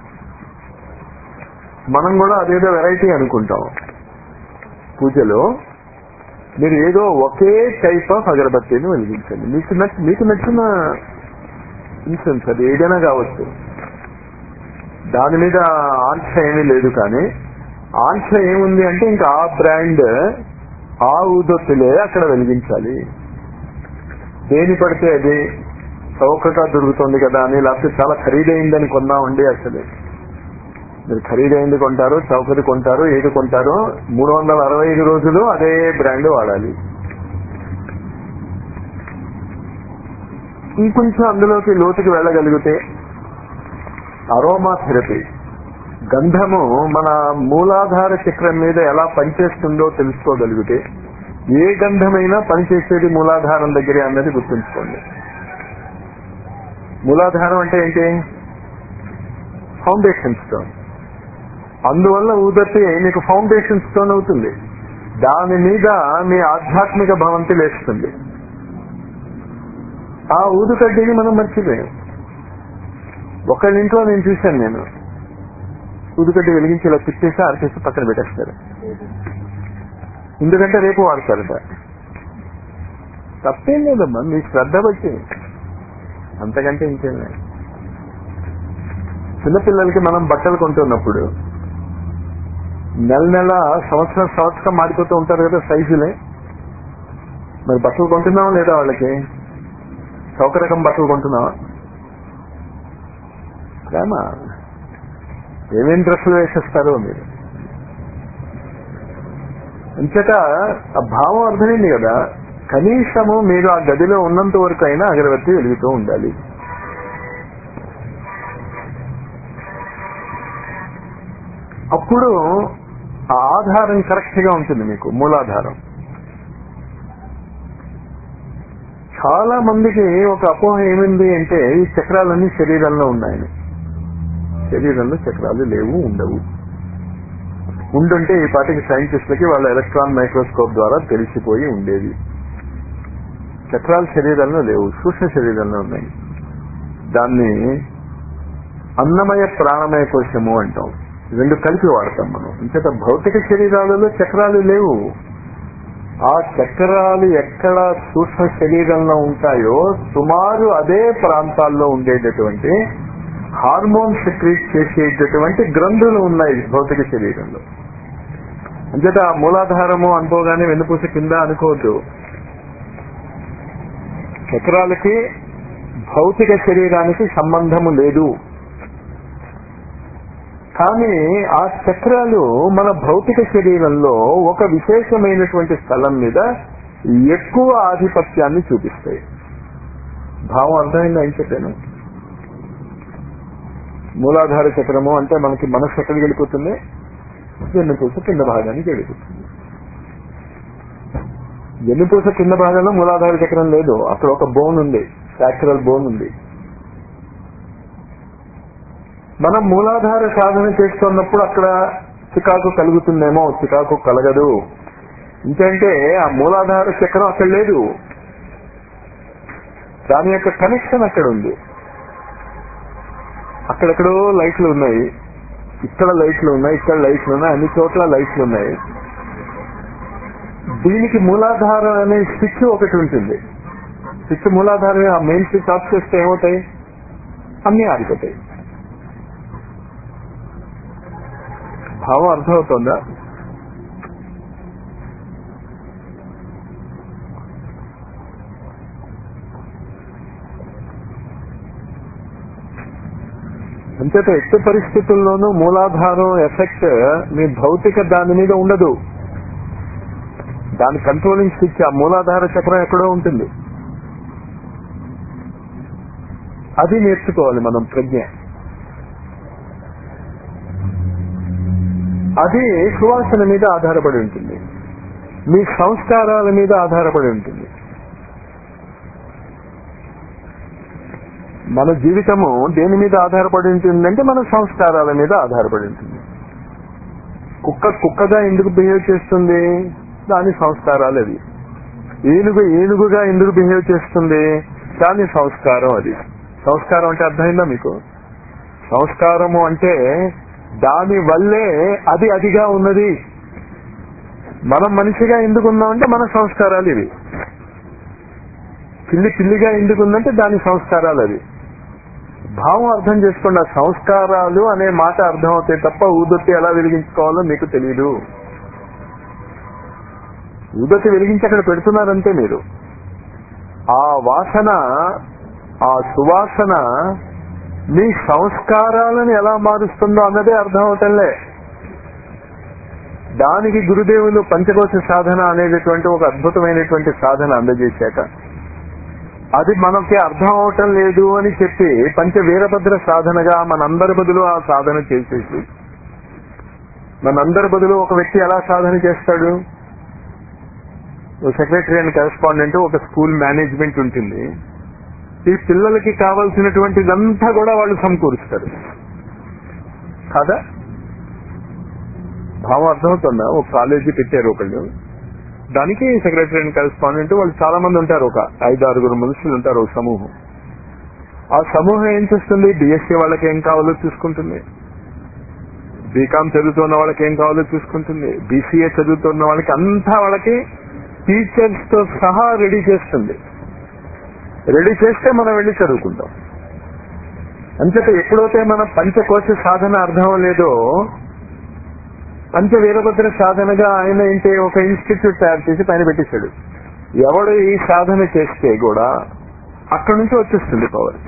మనం కూడా అదేదో వెరైటీ అనుకుంటాం పూజలో మీరు ఏదో ఒకే టైప్ ఆఫ్ అగరబత్తీని వెలిగించండి మీకు నచ్చ మీకు నచ్చిన ఇన్సెన్స్ అది ఏదైనా కావచ్చు దాని మీద ఆంక్ష ఏమీ లేదు కానీ ఆంక్ష ఏముంది అంటే ఇంకా ఆ బ్రాండ్ ఆ ఊదొత్తులే అక్కడ వెలిగించాలి దేని పడితే అది చౌకగా దొరుకుతుంది కదా అని లేకపోతే చాలా ఖరీదైందని కొన్నామండి అసలు మీరు ఖరీదైంది కొంటారు చౌకది కొంటారు ఏది కొంటారో మూడు వందల అరవై ఐదు రోజులు అదే బ్రాండ్ వాడాలి ఇంకొంచెం అందులోకి లోతుకి వెళ్ళగలిగితే అరోమా థెరపీ గంధము మన మూలాధార చక్రం మీద ఎలా పనిచేస్తుందో తెలుసుకోగలిగితే ఏ గంధమైనా పనిచేసేది మూలాధారం దగ్గరే అన్నది గుర్తుంచుకోండి మూలాధారం అంటే ఏంటి ఫౌండేషన్ స్టోన్ అందువల్ల ఊదత్తి మీకు ఫౌండేషన్ స్టోన్ అవుతుంది దాని మీద మీ ఆధ్యాత్మిక భవంతి లేస్తుంది ఆ ఊదుకడ్డీని మనం మర్చిపోయాం ఒకళ్ళింట్లో నేను చూశాను నేను ఊదుకడ్డి వెలిగించి ఇలా తిప్పేసి ఆర్కేసి పక్కన పెట్టేస్తారు ఎందుకంటే రేపు వాడతారట తప్పేం లేదమ్మా మీ శ్రద్ధ బట్టి అంతకంటే ఇంకేం లేదు చిన్నపిల్లలకి మనం బట్టలు కొంటున్నప్పుడు నెల నెల సంవత్సరం సంవత్సరం మారిపోతూ ఉంటారు కదా సైజులే మరి బట్టలు కొంటున్నావా లేదా వాళ్ళకి సౌకర్యకం బట్టలు కొంటున్నావా ప్రేమ ఏమేం డ్రెస్సులు వేసేస్తారో మీరు అంచేత ఆ భావం అర్థమైంది కదా కనీసము మీరు ఆ గదిలో ఉన్నంత వరకు అయినా అగరబత్తి వెలుగుతూ ఉండాలి అప్పుడు ఆ ఆధారం కరెక్ట్ గా ఉంటుంది మీకు మూలాధారం చాలా మందికి ఒక అపోహ ఏమింది అంటే ఈ చక్రాలన్నీ శరీరంలో ఉన్నాయని శరీరంలో చక్రాలు లేవు ఉండవు ఉండుంటే ఈ పాటికి సైంటిస్టులకి వాళ్ళ ఎలక్ట్రాన్ మైక్రోస్కోప్ ద్వారా తెలిసిపోయి ఉండేది చక్రాలు శరీరంలో లేవు సూక్ష్మ శరీరంలో ఉన్నాయి దాన్ని అన్నమయ ప్రాణమయ కోశము అంటాం రెండు కలిపి వాడతాం మనం ఇంకట భౌతిక శరీరాలలో చక్రాలు లేవు ఆ చక్రాలు ఎక్కడ సూక్ష్మ శరీరంలో ఉంటాయో సుమారు అదే ప్రాంతాల్లో ఉండేటటువంటి హార్మోన్ సెక్రీట్ చేసేటటువంటి గ్రంథులు ఉన్నాయి భౌతిక శరీరంలో అంచేత ఆ మూలాధారము అనుకోగానే వెన్నుపూస కింద అనుకోవద్దు చక్రాలకి భౌతిక శరీరానికి సంబంధము లేదు కానీ ఆ చక్రాలు మన భౌతిక శరీరంలో ఒక విశేషమైనటువంటి స్థలం మీద ఎక్కువ ఆధిపత్యాన్ని చూపిస్తాయి భావం అర్థమైందా ఏం చెప్పాను మూలాధార చక్రము అంటే మనకి మనస్సు ఎక్కడికి వెళ్ళిపోతుంది వెన్నుపూస కింద భాగానికి వెళ్ళిపోతుంది వెన్నుపూస కింద భాగంలో మూలాధార చక్రం లేదు అక్కడ ఒక బోన్ ఉంది సాక్రల్ బోన్ ఉంది మనం మూలాధార సాధన చేస్తున్నప్పుడు అక్కడ చికాకు కలుగుతుందేమో చికాకు కలగదు ఎందుకంటే ఆ మూలాధార చక్రం అక్కడ లేదు దాని యొక్క కనెక్షన్ అక్కడ ఉంది అక్కడెక్కడో లైట్లు ఉన్నాయి ఇక్కడ లైట్లు ఉన్నాయి ఇక్కడ లైట్లు ఉన్నాయి అన్ని చోట్ల లైట్లు ఉన్నాయి దీనికి మూలాధారం అనే స్విచ్ ఒకటి ఉంటుంది స్విచ్ మూలాధారం ఆ మెయిన్ స్విచ్ ఆఫ్ చేస్తే ఏమవుతాయి అన్ని ఆగిపోతాయి భావం అర్థమవుతుందా అంచేత ఎట్టి పరిస్థితుల్లోనూ మూలాధారం ఎఫెక్ట్ మీ భౌతిక దాని మీద ఉండదు దాని కంట్రోలింగ్ స్విచ్ ఆ మూలాధార చక్రం ఎక్కడో ఉంటుంది అది నేర్చుకోవాలి మనం ప్రజ్ఞ అది సువాసన మీద ఆధారపడి ఉంటుంది మీ సంస్కారాల మీద ఆధారపడి ఉంటుంది మన జీవితము దేని మీద ఆధారపడి ఉంటుందంటే మన సంస్కారాల మీద ఆధారపడి ఉంటుంది కుక్క కుక్కగా ఎందుకు బిహేవ్ చేస్తుంది దాని సంస్కారాలు అది ఏనుగు ఏనుగుగా ఎందుకు బిహేవ్ చేస్తుంది దాని సంస్కారం అది సంస్కారం అంటే అర్థమైందా మీకు సంస్కారము అంటే దాని వల్లే అది అదిగా ఉన్నది మనం మనిషిగా ఎందుకు ఉన్నామంటే మన సంస్కారాలు ఇవి పిల్లి పిల్లిగా ఎందుకు ఉందంటే దాని సంస్కారాలు అది భావం అర్థం చేసుకోండి ఆ సంస్కారాలు అనే మాట అర్థం అవుతాయి తప్ప ఊదొత్తి ఎలా వెలిగించుకోవాలో మీకు తెలియదు ఊదొత్తి వెలిగించి అక్కడ పెడుతున్నారంటే మీరు ఆ వాసన ఆ సువాసన మీ సంస్కారాలను ఎలా మారుస్తుందో అన్నదే అర్థం అవటంలే దానికి గురుదేవులు పంచకోశ సాధన అనేటటువంటి ఒక అద్భుతమైనటువంటి సాధన అందజేశాక అది మనకి అర్థం అవటం లేదు అని చెప్పి పంచ వీరభద్ర సాధనగా మనందరి బదులు ఆ సాధన చేసేసి మనందరి బదులు ఒక వ్యక్తి ఎలా సాధన చేస్తాడు సెక్రటరీ అండ్ కరెస్పాండెంట్ ఒక స్కూల్ మేనేజ్మెంట్ ఉంటుంది ఈ పిల్లలకి కావాల్సినటువంటిదంతా కూడా వాళ్ళు సమకూరుస్తారు కాదా భావం అర్థమవుతుందా ఒక కాలేజీ పెట్టారు ఒకళ్ళు దానికి సెక్రటరీ అండ్ కరెస్పాండెంట్ వాళ్ళు చాలా మంది ఉంటారు ఒక ఐదు ఆరుగురు మనుషులు ఉంటారు ఒక సమూహం ఆ సమూహం ఏం చేస్తుంది బిఎస్సీ వాళ్ళకి ఏం కావాలో చూసుకుంటుంది బీకామ్ చదువుతున్న వాళ్ళకి ఏం కావాలో చూసుకుంటుంది బీసీఏ చదువుతున్న వాళ్ళకి అంతా వాళ్ళకి టీచర్స్ తో సహా రెడీ చేస్తుంది రెడీ చేస్తే మనం వెళ్ళి చదువుకుంటాం అంచేత ఎప్పుడైతే మన పంచకోశ సాధన అర్థం లేదో పంచ వీరభద్ర సాధనగా ఆయన ఏంటి ఒక ఇన్స్టిట్యూట్ తయారు చేసి పైన పెట్టేశాడు ఎవడు ఈ సాధన చేస్తే కూడా అక్కడి నుంచి వచ్చేస్తుంది పవర్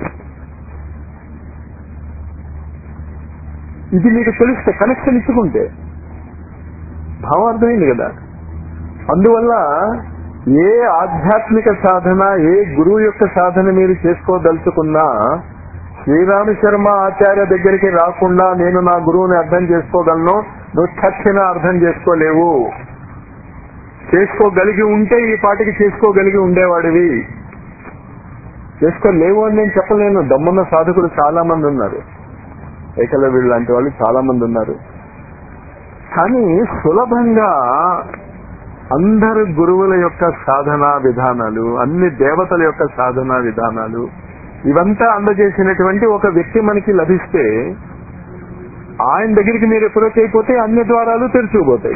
ఇది మీకు తెలిస్తే కనెక్షన్ ఇచ్చుకుంటే భావం అర్థమైంది కదా అందువల్ల ఏ ఆధ్యాత్మిక సాధన ఏ గురువు యొక్క సాధన మీరు చేసుకోదలుచుకున్నా శ్రీరామ శర్మ ఆచార్య దగ్గరికి రాకుండా నేను నా గురువుని అర్థం చేసుకోగలను నువ్వు చచ్చిన అర్థం చేసుకోలేవు చేసుకోగలిగి ఉంటే ఈ పాటికి చేసుకోగలిగి ఉండేవాడివి చేసుకోలేవు అని నేను చెప్పలేను దమ్మున్న సాధకులు చాలా మంది ఉన్నారు ఏకలవ్యుడు లాంటి వాళ్ళు చాలా మంది ఉన్నారు కానీ సులభంగా అందరు గురువుల యొక్క సాధనా విధానాలు అన్ని దేవతల యొక్క సాధనా విధానాలు ఇవంతా అందజేసినటువంటి ఒక వ్యక్తి మనకి లభిస్తే ఆయన దగ్గరికి మీరు అప్రోచ్ అయిపోతే అన్ని ద్వారాలు తెరుచుకుపోతాయి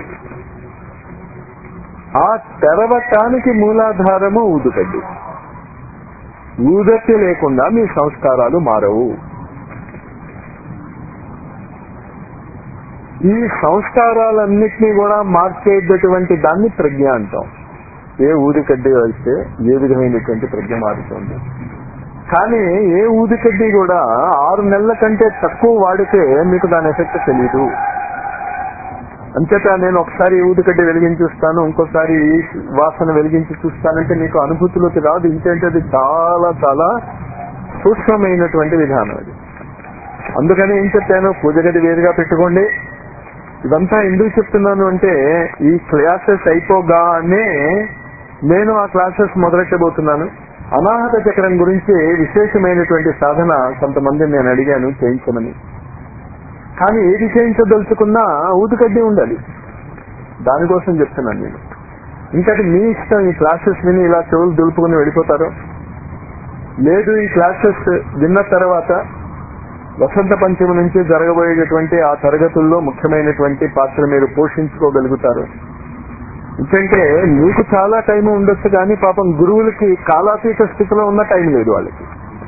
ఆ తెరవటానికి మూలాధారము ఊదుకడ్డి ఊదత్తి లేకుండా మీ సంస్కారాలు మారవు ఈ సంస్కారాలన్నిటినీ కూడా మార్చేటటువంటి దాన్ని ప్రజ్ఞ అంటాం ఏ ఊదికడ్డి వెళ్తే ఏ విధమైనటువంటి ప్రజ్ఞ మారుతుంది కానీ ఏ ఊదికడ్డి కూడా ఆరు నెలల కంటే తక్కువ వాడితే మీకు దాని ఎఫెక్ట్ తెలియదు అంచేత నేను ఒకసారి ఊదికడ్డి వెలిగించి చూస్తాను ఇంకోసారి ఈ వాసన వెలిగించి చూస్తానంటే మీకు అనుభూతిలోకి రాదు ఇంకేంటే అది చాలా చాలా సూక్ష్మమైనటువంటి విధానం అది అందుకని ఏం చెప్పాను పూజ గది వేరుగా పెట్టుకోండి ఇదంతా ఎందుకు చెప్తున్నాను అంటే ఈ క్లాసెస్ అయిపోగానే నేను ఆ క్లాసెస్ మొదలెట్టబోతున్నాను అనాహత చక్రం గురించి విశేషమైనటువంటి సాధన కొంతమంది నేను అడిగాను చేయించమని కానీ ఏది చేయించదలుచుకున్నా ఊతుకడ్డి ఉండాలి దానికోసం చెప్తున్నాను నేను ఇంకటి మీ ఇష్టం ఈ క్లాసెస్ విని ఇలా చెవులు దులుపుకుని వెళ్ళిపోతారు లేదు ఈ క్లాసెస్ విన్న తర్వాత వసంత పంచమి నుంచి జరగబోయేటటువంటి ఆ తరగతుల్లో ముఖ్యమైనటువంటి పాత్ర మీరు పోషించుకోగలుగుతారు ఎందుకంటే మీకు చాలా టైం ఉండొచ్చు కానీ పాపం గురువులకి కాలాతీత స్థితిలో ఉన్న టైం లేదు వాళ్ళకి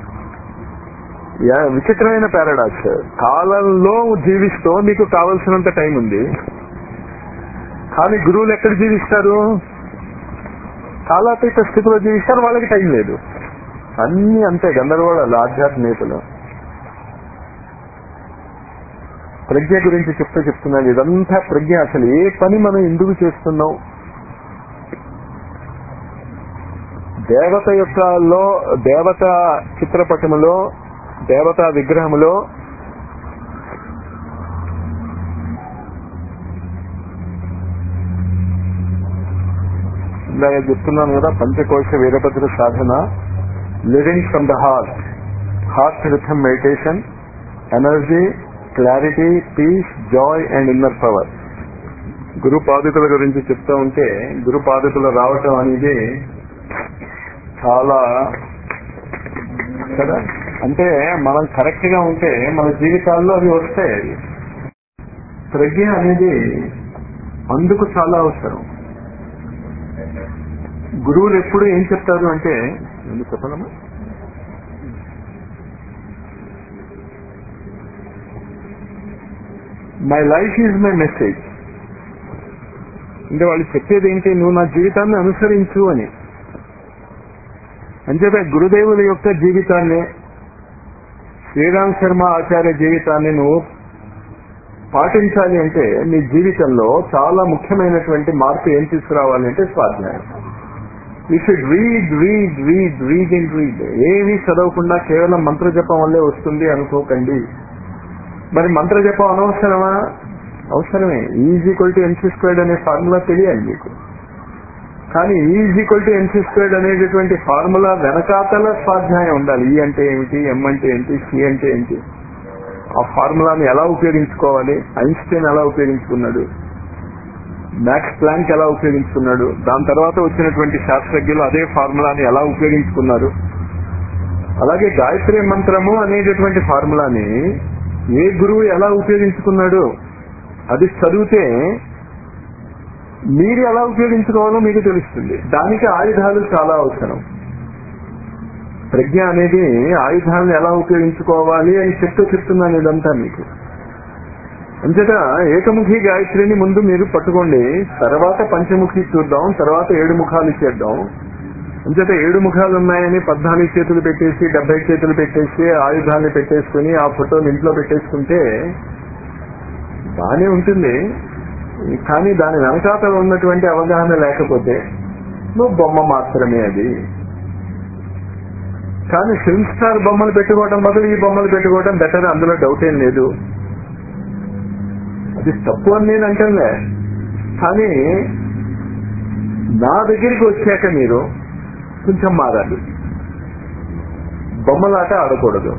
యా- విచిత్రమైన పారాడాక్స్ కాలంలో జీవిస్తూ మీకు కావలసినంత టైం ఉంది కానీ గురువులు ఎక్కడ జీవిస్తారు కాలాతీత స్థితిలో జీవిస్తారు వాళ్ళకి టైం లేదు అన్ని అంతే గందరగోళాలు ఆధ్యాత్మికతలు ప్రజ్ఞ గురించి చెప్తూ చెప్తున్నాను ఇదంతా ప్రజ్ఞ అసలు ఏ పని మనం ఎందుకు చేస్తున్నాం దేవత యొక్క లో దేవత చిత్రపటములో దేవతా విగ్రహములో ఇందాక చెప్తున్నాను కదా పంచకోశ వీరభద్ర సాధన living from the heart heart rhythm meditation energy clarity peace joy and inner power గురు పాదుకుల గురించి చెప్తా ఉంటే గురు పాదుకులు రావటం అనేది చాలా కదా అంటే మనం కరెక్ట్ గా ఉంటే మన జీవితాల్లో అవి వస్తాయి ప్రజ్ఞ అనేది అందుకు చాలా అవసరం గురువులు ఎప్పుడు ఏం చెప్తారు అంటే ఎందుకు చెప్పనమ్మా my life is my message అంటే వాళ్ళు చెప్పేది ఏంటి నువ్వు నా జీవితాన్ని అనుసరించు అని అంచేత గురుదేవుల యొక్క జీవితాన్ని శ్రీరామ్ శర్మ ఆచార్య జీవితాన్ని నువ్వు పాటించాలి అంటే నీ జీవితంలో చాలా ముఖ్యమైనటువంటి మార్పు ఏం తీసుకురావాలి అంటే స్వాధ్యాయం you should read read read read and read ఏమీ చదవకుండా కేవలం మంత్ర జపం వల్లే వస్తుంది అనుకోకండి మరి మంత్ర జపం అనవసరమా అవసరమే is equal to MC squared అనే ఫార్ములా తెలియాలి మీకు కానీ is equal to MC squared అనేటటువంటి ఫార్ములా వెనకాతల స్వాధ్యాయం ఉండాలి ఈ అంటే ఏమిటి ఎం అంటే ఏంటి సి అంటే ఏంటి ఆ ఫార్ములాని ఎలా ఉపయోగించుకోవాలి ఐన్స్టైన్ ఎలా ఉపయోగించుకున్నాడు మ్యాక్స్ ప్లాంక్ ఎలా ఉపయోగించుకున్నాడు దాని తర్వాత వచ్చినటువంటి శాస్త్రజ్ఞులు అదే ఫార్ములాని ఎలా ఉపయోగించుకున్నారు అలాగే గాయత్రి మంత్రము అనేటటువంటి ఫార్ములాని ఏ గురువు ఎలా ఉపయోగించుకున్నాడు అది చదివితే మీరు ఎలా ఉపయోగించుకోవాలో మీకు తెలుస్తుంది దానికి ఆయుధాలు చాలా అవసరం ప్రజ్ఞ అనేది ఆయుధాలను ఎలా ఉపయోగించుకోవాలి అని చెప్తూ చెప్తున్నాను ఇదంతా మీకు అంచేత ఏకముఖి గాయత్రిని ముందు మీరు పట్టుకోండి తర్వాత పంచముఖి చూద్దాం తర్వాత ఏడు ముఖాలు చేద్దాం అంచేత ఏడు ముఖాలు ఉన్నాయని పద్నాలుగు చేతులు పెట్టేసి డెబ్బై చేతులు పెట్టేసి ఆయుధాన్ని పెట్టేసుకుని ఆ ఫోటోలు ఇంట్లో పెట్టేసుకుంటే బానే ఉంటుంది కానీ దాని వెనకాతల ఉన్నటువంటి అవగాహన లేకపోతే నువ్వు బొమ్మ మాత్రమే అది కానీ ఫిల్మ్ స్టార్ బొమ్మలు పెట్టుకోవడం బదులు ఈ బొమ్మలు పెట్టుకోవడం బెటర్ అందులో డౌట్ ఏం లేదు అది తప్పు అని నేను అంటలే కానీ నా దగ్గరికి వచ్చాక మీరు కొంచెం మారాలి బొమ్మలాట ఆడకూడదు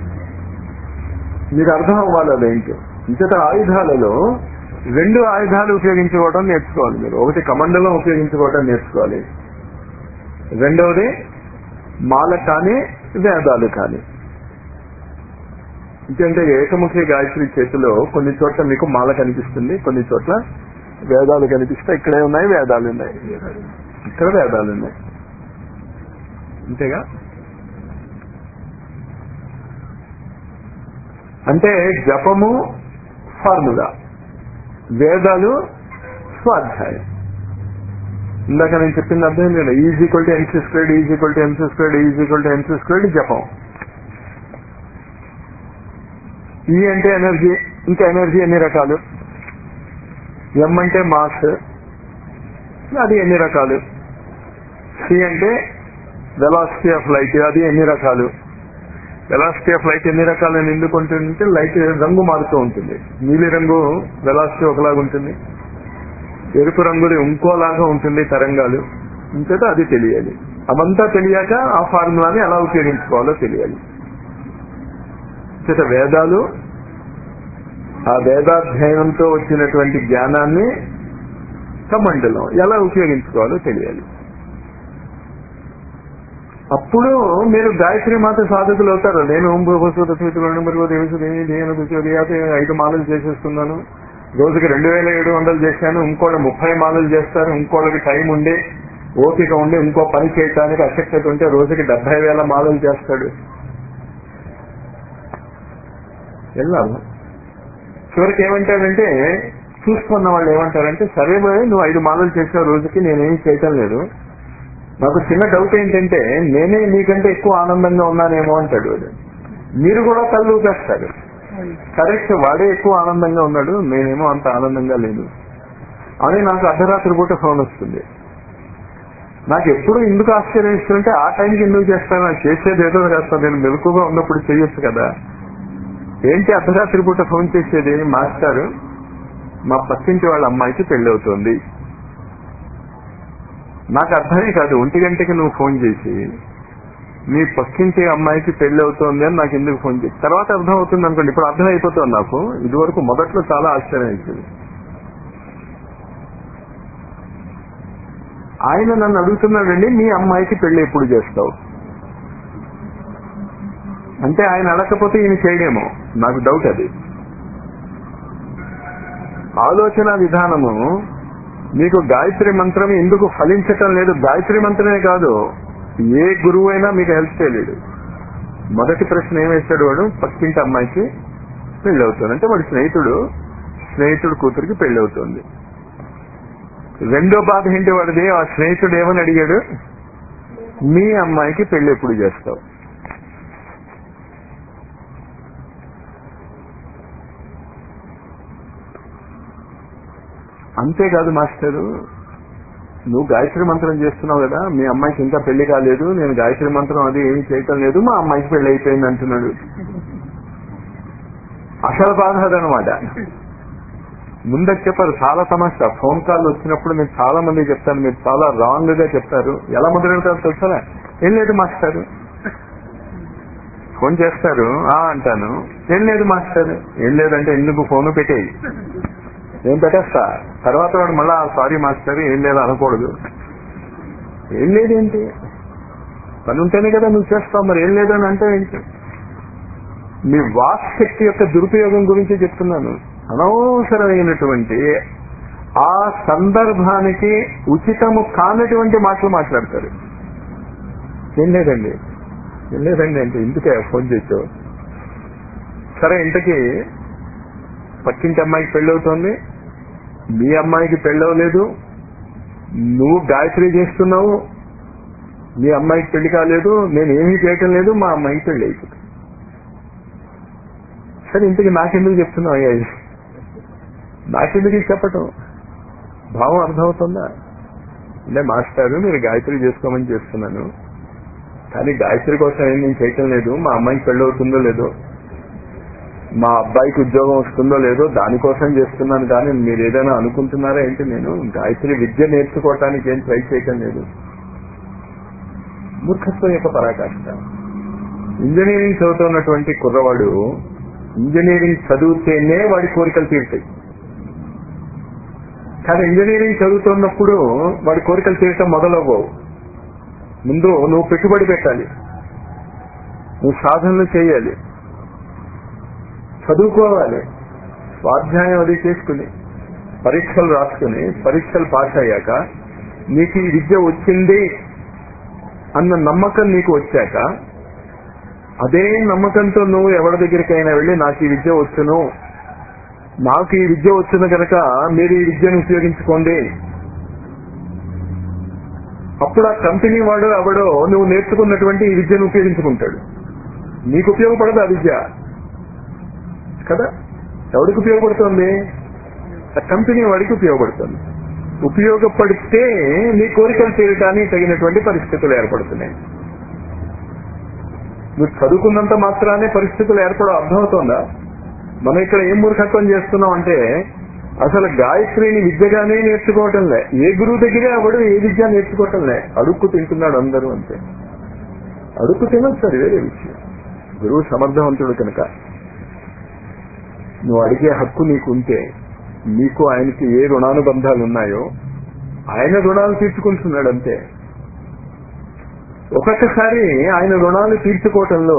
మీకు అర్థం అవ్వాలి అదేంటో ఇంతట ఆయుధాలలో రెండు ఆయుధాలు ఉపయోగించుకోవడం నేర్చుకోవాలి మీరు ఒకటి కమండలం ఉపయోగించుకోవడం నేర్చుకోవాలి రెండవది మాల కానీ వేదాలు కానీ ఎందుకంటే ఏకముఖి గాయత్రి చేతిలో కొన్ని చోట్ల మీకు మాల కనిపిస్తుంది కొన్ని చోట్ల వేదాలు కనిపిస్తాయి ఇక్కడే ఉన్నాయి వేదాలు ఉన్నాయి ఇక్కడ వేదాలు ఉన్నాయి అంతేగా అంటే జపము ఫార్ములా వేదాలు స్వాధ్యాయం ఇందాక నేను చెప్పింది అర్థం లేదు is equal to MC squared is equal to MC squared is equal to MC squared జపం ఈ అంటే ఎనర్జీ ఇంకా ఎనర్జీ ఎన్ని రకాలు ఎం అంటే మాస్ అది ఎన్ని రకాలు సి అంటే వెలాసిటీ ఆఫ్ లైట్ అది ఎన్ని రకాలు వెలాసిటీ ఆఫ్ లైట్ ఎన్ని రకాలు అని ఎందుకు ఉంటుందంటే లైట్ రంగు మారుతూ ఉంటుంది నీలి రంగు వెలాసిటీ ఒకలాగా ఉంటుంది ఎరుపు రంగుది ఇంకోలాగా ఉంటుంది తరంగాలు ఇంకతో అది తెలియాలి అవంతా తెలియక ఆ ఫార్ములాని ఎలా ఉపయోగించుకోవాలో తెలియాలి చేత వేదాలు ఆ వేదాధ్యయనంతో వచ్చినటువంటి జ్ఞానాన్ని కమండలం ఎలా ఉపయోగించుకోవాలో తెలియాలి అప్పుడు మీరు గాయత్రి మాత సాధకులు అవుతారు నేను ఓం భూపసూత ఐదు మాలలు చేసేస్తున్నాను రోజుకి రెండు వేల ఏడు వందలు చేశాను ఇంకోటి ముప్పై మాలలు చేస్తారు ఇంకోళ్ళకి టైం ఉండి ఓపిక ఉండి ఇంకో పని చేయడానికి అశక్యత ఉంటే రోజుకి డెబ్బై వేల మాలలు చేస్తాడు వెళ్ళాలి చివరికి ఏమంటాడంటే చూసుకున్న వాళ్ళు ఏమంటారంటే సరే మరి నువ్వు ఐదు మాలలు చేసావు రోజుకి నేనేం చేయటం లేదు నాకు చిన్న డౌట్ ఏంటంటే నేనే నీకంటే ఎక్కువ ఆనందంగా ఉన్నానేమో అంటాడు వాడు మీరు కూడా కళ్ళు ఊపేస్తారు కరెక్ట్ వాడే ఎక్కువ ఆనందంగా ఉన్నాడు నేనేమో అంత ఆనందంగా లేదు అని నాకు అర్ధరాత్రి పూట ఫోన్ వస్తుంది నాకు ఎప్పుడు ఎందుకు ఆశ్చర్యం ఇస్తుంటే ఆ టైంకి ఎందుకు చేస్తాను నాకు చేసేది ఏదో చేస్తాను నేను మెలకుగా ఉన్నప్పుడు చేయొచ్చు కదా ఏంటి అర్ధరాత్రి పూట ఫోన్ చేసేది మాస్టారు మా పక్కింటి వాళ్ళ అమ్మాయికి పెళ్లి అవుతోంది నాకు అర్థమే కాదు ఒంటి గంటకి నువ్వు ఫోన్ చేసి మీ పక్కింటి అమ్మాయికి పెళ్లి అవుతోంది అని నాకు ఎందుకు ఫోన్ చేసి తర్వాత అర్థం అవుతుంది అనుకోండి ఇప్పుడు అర్థం అయిపోతుంది నాకు ఇదివరకు మొదట్లో చాలా ఆశ్చర్యం అవుతుంది ఆయన నన్ను అడుగుతున్నాడండి మీ అమ్మాయికి పెళ్లి ఎప్పుడు చేస్తావు అంటే ఆయన అడగకపోతే ఈయన చేయడేమో నాకు డౌట్ అది ఆలోచన విధానము మీకు గాయత్రి మంత్రం ఎందుకు ఫలించటం లేదు గాయత్రి మంత్రమే కాదు ఏ గురువు అయినా మీకు హెల్ప్ చేయలేడు మొదటి ప్రశ్న ఏం వేశాడు వాడు పక్కింటి అమ్మాయికి పెళ్లి అవుతాడు అంటే వాడి స్నేహితుడు స్నేహితుడు కూతురికి పెళ్లి అవుతుంది రెండో బాధ ఏంటి వాడిది ఆ స్నేహితుడు ఏమని అడిగాడు మీ అమ్మాయికి పెళ్లి ఎప్పుడు చేస్తావు అంతేకాదు మాస్టరు నువ్వు గాయత్రి మంత్రం చేస్తున్నావు కదా మీ అమ్మాయికి ఇంకా పెళ్లి కాలేదు నేను గాయత్రి మంత్రం అది ఏమి చేయటం లేదు మా అమ్మాయికి పెళ్లి అయిపోయింది అంటున్నాడు అసలు బాధ అదనమాట ముందర చెప్పారు చాలా సమస్య ఫోన్ కాల్ వచ్చినప్పుడు నేను చాలా మంది చెప్తాను మీరు చాలా రాంగ్ గా చెప్తారు ఎలా మొదలెడతారు తెలుసా ఏం లేదు మాస్టారు ఫోన్ చేస్తారు ఆ అంటాను ఏం లేదు మాస్టర్ ఏం లేదంటే ఎందుకు ఫోన్ పెట్టేయి నేను పెట్టేస్తా తర్వాత వాడు మళ్ళా సారీ మాస్టర్ ఏం లేదు అనకూడదు ఏం లేదేంటి పని ఉంటేనే కదా నువ్వు చేస్తావు మరి ఏం లేదని అంటే ఏంటి మీ వాక్ శక్తి యొక్క దురుపయోగం గురించి చెప్తున్నాను అనవసరమైనటువంటి ఆ సందర్భానికి ఉచితము కానటువంటి మాటలు మాట్లాడతారు ఏం లేదండి ఏం లేదండి అంటే ఇందుకే ఫోన్ చేసావు సరే ఇంతకీ పక్కింటి అమ్మాయికి పెళ్ళవుతోంది మీ అమ్మాయికి పెళ్ళవలేదు నువ్వు గాయత్రి చేస్తున్నావు మీ అమ్మాయికి పెళ్లి కాలేదు నేను ఏమీ చేయటం లేదు మా అమ్మాయికి పెళ్లి అయిపోతుంది సరే ఇంతకీ నాకెందుకు చెప్తున్నావు అయ్యా ఇది? నాకెందుకు ఇది చెప్పటం భావం అర్థమవుతుందా అంటే మాస్టారు మీరు గాయత్రి చేసుకోమని చేస్తున్నాను కానీ గాయత్రి కోసం ఏం నేను చేయటం లేదు మా అమ్మాయికి పెళ్ళి అవుతుందో లేదో మా అబ్బాయికి ఉద్యోగం వస్తుందో లేదో దానికోసం చేస్తున్నాను కానీ మీరు ఏదైనా అనుకుంటున్నారా ఏంటి నేను గాయత్రి విద్య నేర్చుకోవటానికి ఏం ట్రై చేయటం లేదు మూర్ఖత్వం యొక్క పరాకాష్ట ఇంజనీరింగ్ చదువుతున్నటువంటి కుర్రవాడు ఇంజనీరింగ్ చదివితేనే వాడి కోరికలు తీరుతాయి కానీ ఇంజనీరింగ్ చదువుతున్నప్పుడు వాడి కోరికలు తీరటం మొదలవ్వవు ముందు నువ్వు పెట్టుబడి పెట్టాలి నువ్వు సాధనలు చేయాలి చదువుకోవాలి స్వాధ్యాయం అది చేసుకుని పరీక్షలు రాసుకుని పరీక్షలు పాస్ అయ్యాక నీకు ఈ విద్య వచ్చింది అన్న నమ్మకం నీకు వచ్చాక అదే నమ్మకంతో నువ్వు ఎవరి దగ్గరికైనా వెళ్ళి నాకు ఈ విద్య వచ్చును నాకు ఈ విద్య వచ్చిన కనుక మీరు ఈ విద్యను ఉపయోగించుకోండి అప్పుడు ఆ కంపెనీ వాడు ఎవడో నువ్వు నేర్చుకున్నటువంటి ఈ విద్యను ఉపయోగించుకుంటాడు నీకు ఉపయోగపడదు ఆ విద్య కదా ఎవరికి ఉపయోగపడుతుంది ఆ కంపెనీ వాడికి ఉపయోగపడుతుంది ఉపయోగపడితే నీ కోరికలు తీరటానికి తగినటువంటి పరిస్థితులు ఏర్పడుతున్నాయి నువ్వు చదువుకున్నంత మాత్రానే పరిస్థితులు ఏర్పడవు అర్థమవుతోందా మనం ఇక్కడ ఏం మూర్ఖత్వం చేస్తున్నాం అంటే అసలు గాయత్రిని విద్యగానే నేర్చుకోవటంలే ఏ గురువు దగ్గరే అవడు ఏ విద్య నేర్చుకోవటంలే అడుక్కు తింటున్నాడు అందరూ అంతే అడుక్కు తినొచ్చు అది వేరే విషయం గురువు సమర్థవంతుడు కనుక నువ్వు అడిగే హక్కు నీకు ఉంటే నీకు ఆయనకి ఏ రుణానుబంధాలు ఉన్నాయో ఆయన రుణాలు తీర్చుకుంటున్నాడు అంతే ఒక్కొక్కసారి ఆయన రుణాలు తీర్చుకోవటంలో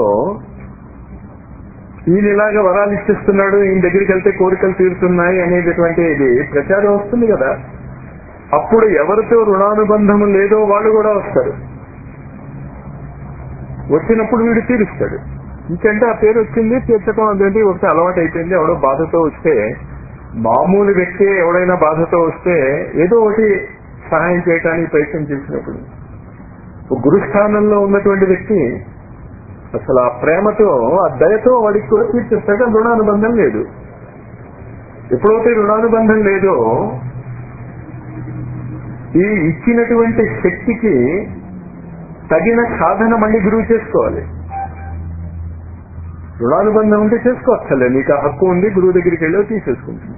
ఈయన ఇలాగా వరాలు ఇచ్చిస్తున్నాడు ఈయన దగ్గరికి వెళ్తే కోరికలు తీరుతున్నాయి అనేటటువంటి ఇది ప్రచారం వస్తుంది కదా అప్పుడు ఎవరితో రుణానుబంధం లేదో వాళ్ళు కూడా వస్తారు వచ్చినప్పుడు వీడు తీరుస్తాడు ఇంకంటే ఆ పేరు వచ్చింది తీర్చడం అనేది ఒకటి అలవాటు అయిపోయింది ఎవడో బాధతో వస్తే మామూలు వ్యక్తి ఎవడైనా బాధతో వస్తే ఏదో ఒకటి సహాయం చేయడానికి ప్రయత్నం చేసినప్పుడు ఒక గురుస్థానంలో ఉన్నటువంటి వ్యక్తి అసలు ఆ ప్రేమతో ఆ దయతో వాడికి కూడా తీర్చేస్తాడు రుణానుబంధం లేదు ఎప్పుడైతే రుణానుబంధం లేదో ఈ ఇచ్చినటువంటి శక్తికి తగిన సాధన మళ్ళీ గురువు చేసుకోవాలి రుణానుబంధం ఉంటే చేసుకోవచ్చలే నీకు ఆ హక్కు ఉంది గురువు దగ్గరికి వెళ్ళి తీసేసుకుంటుంది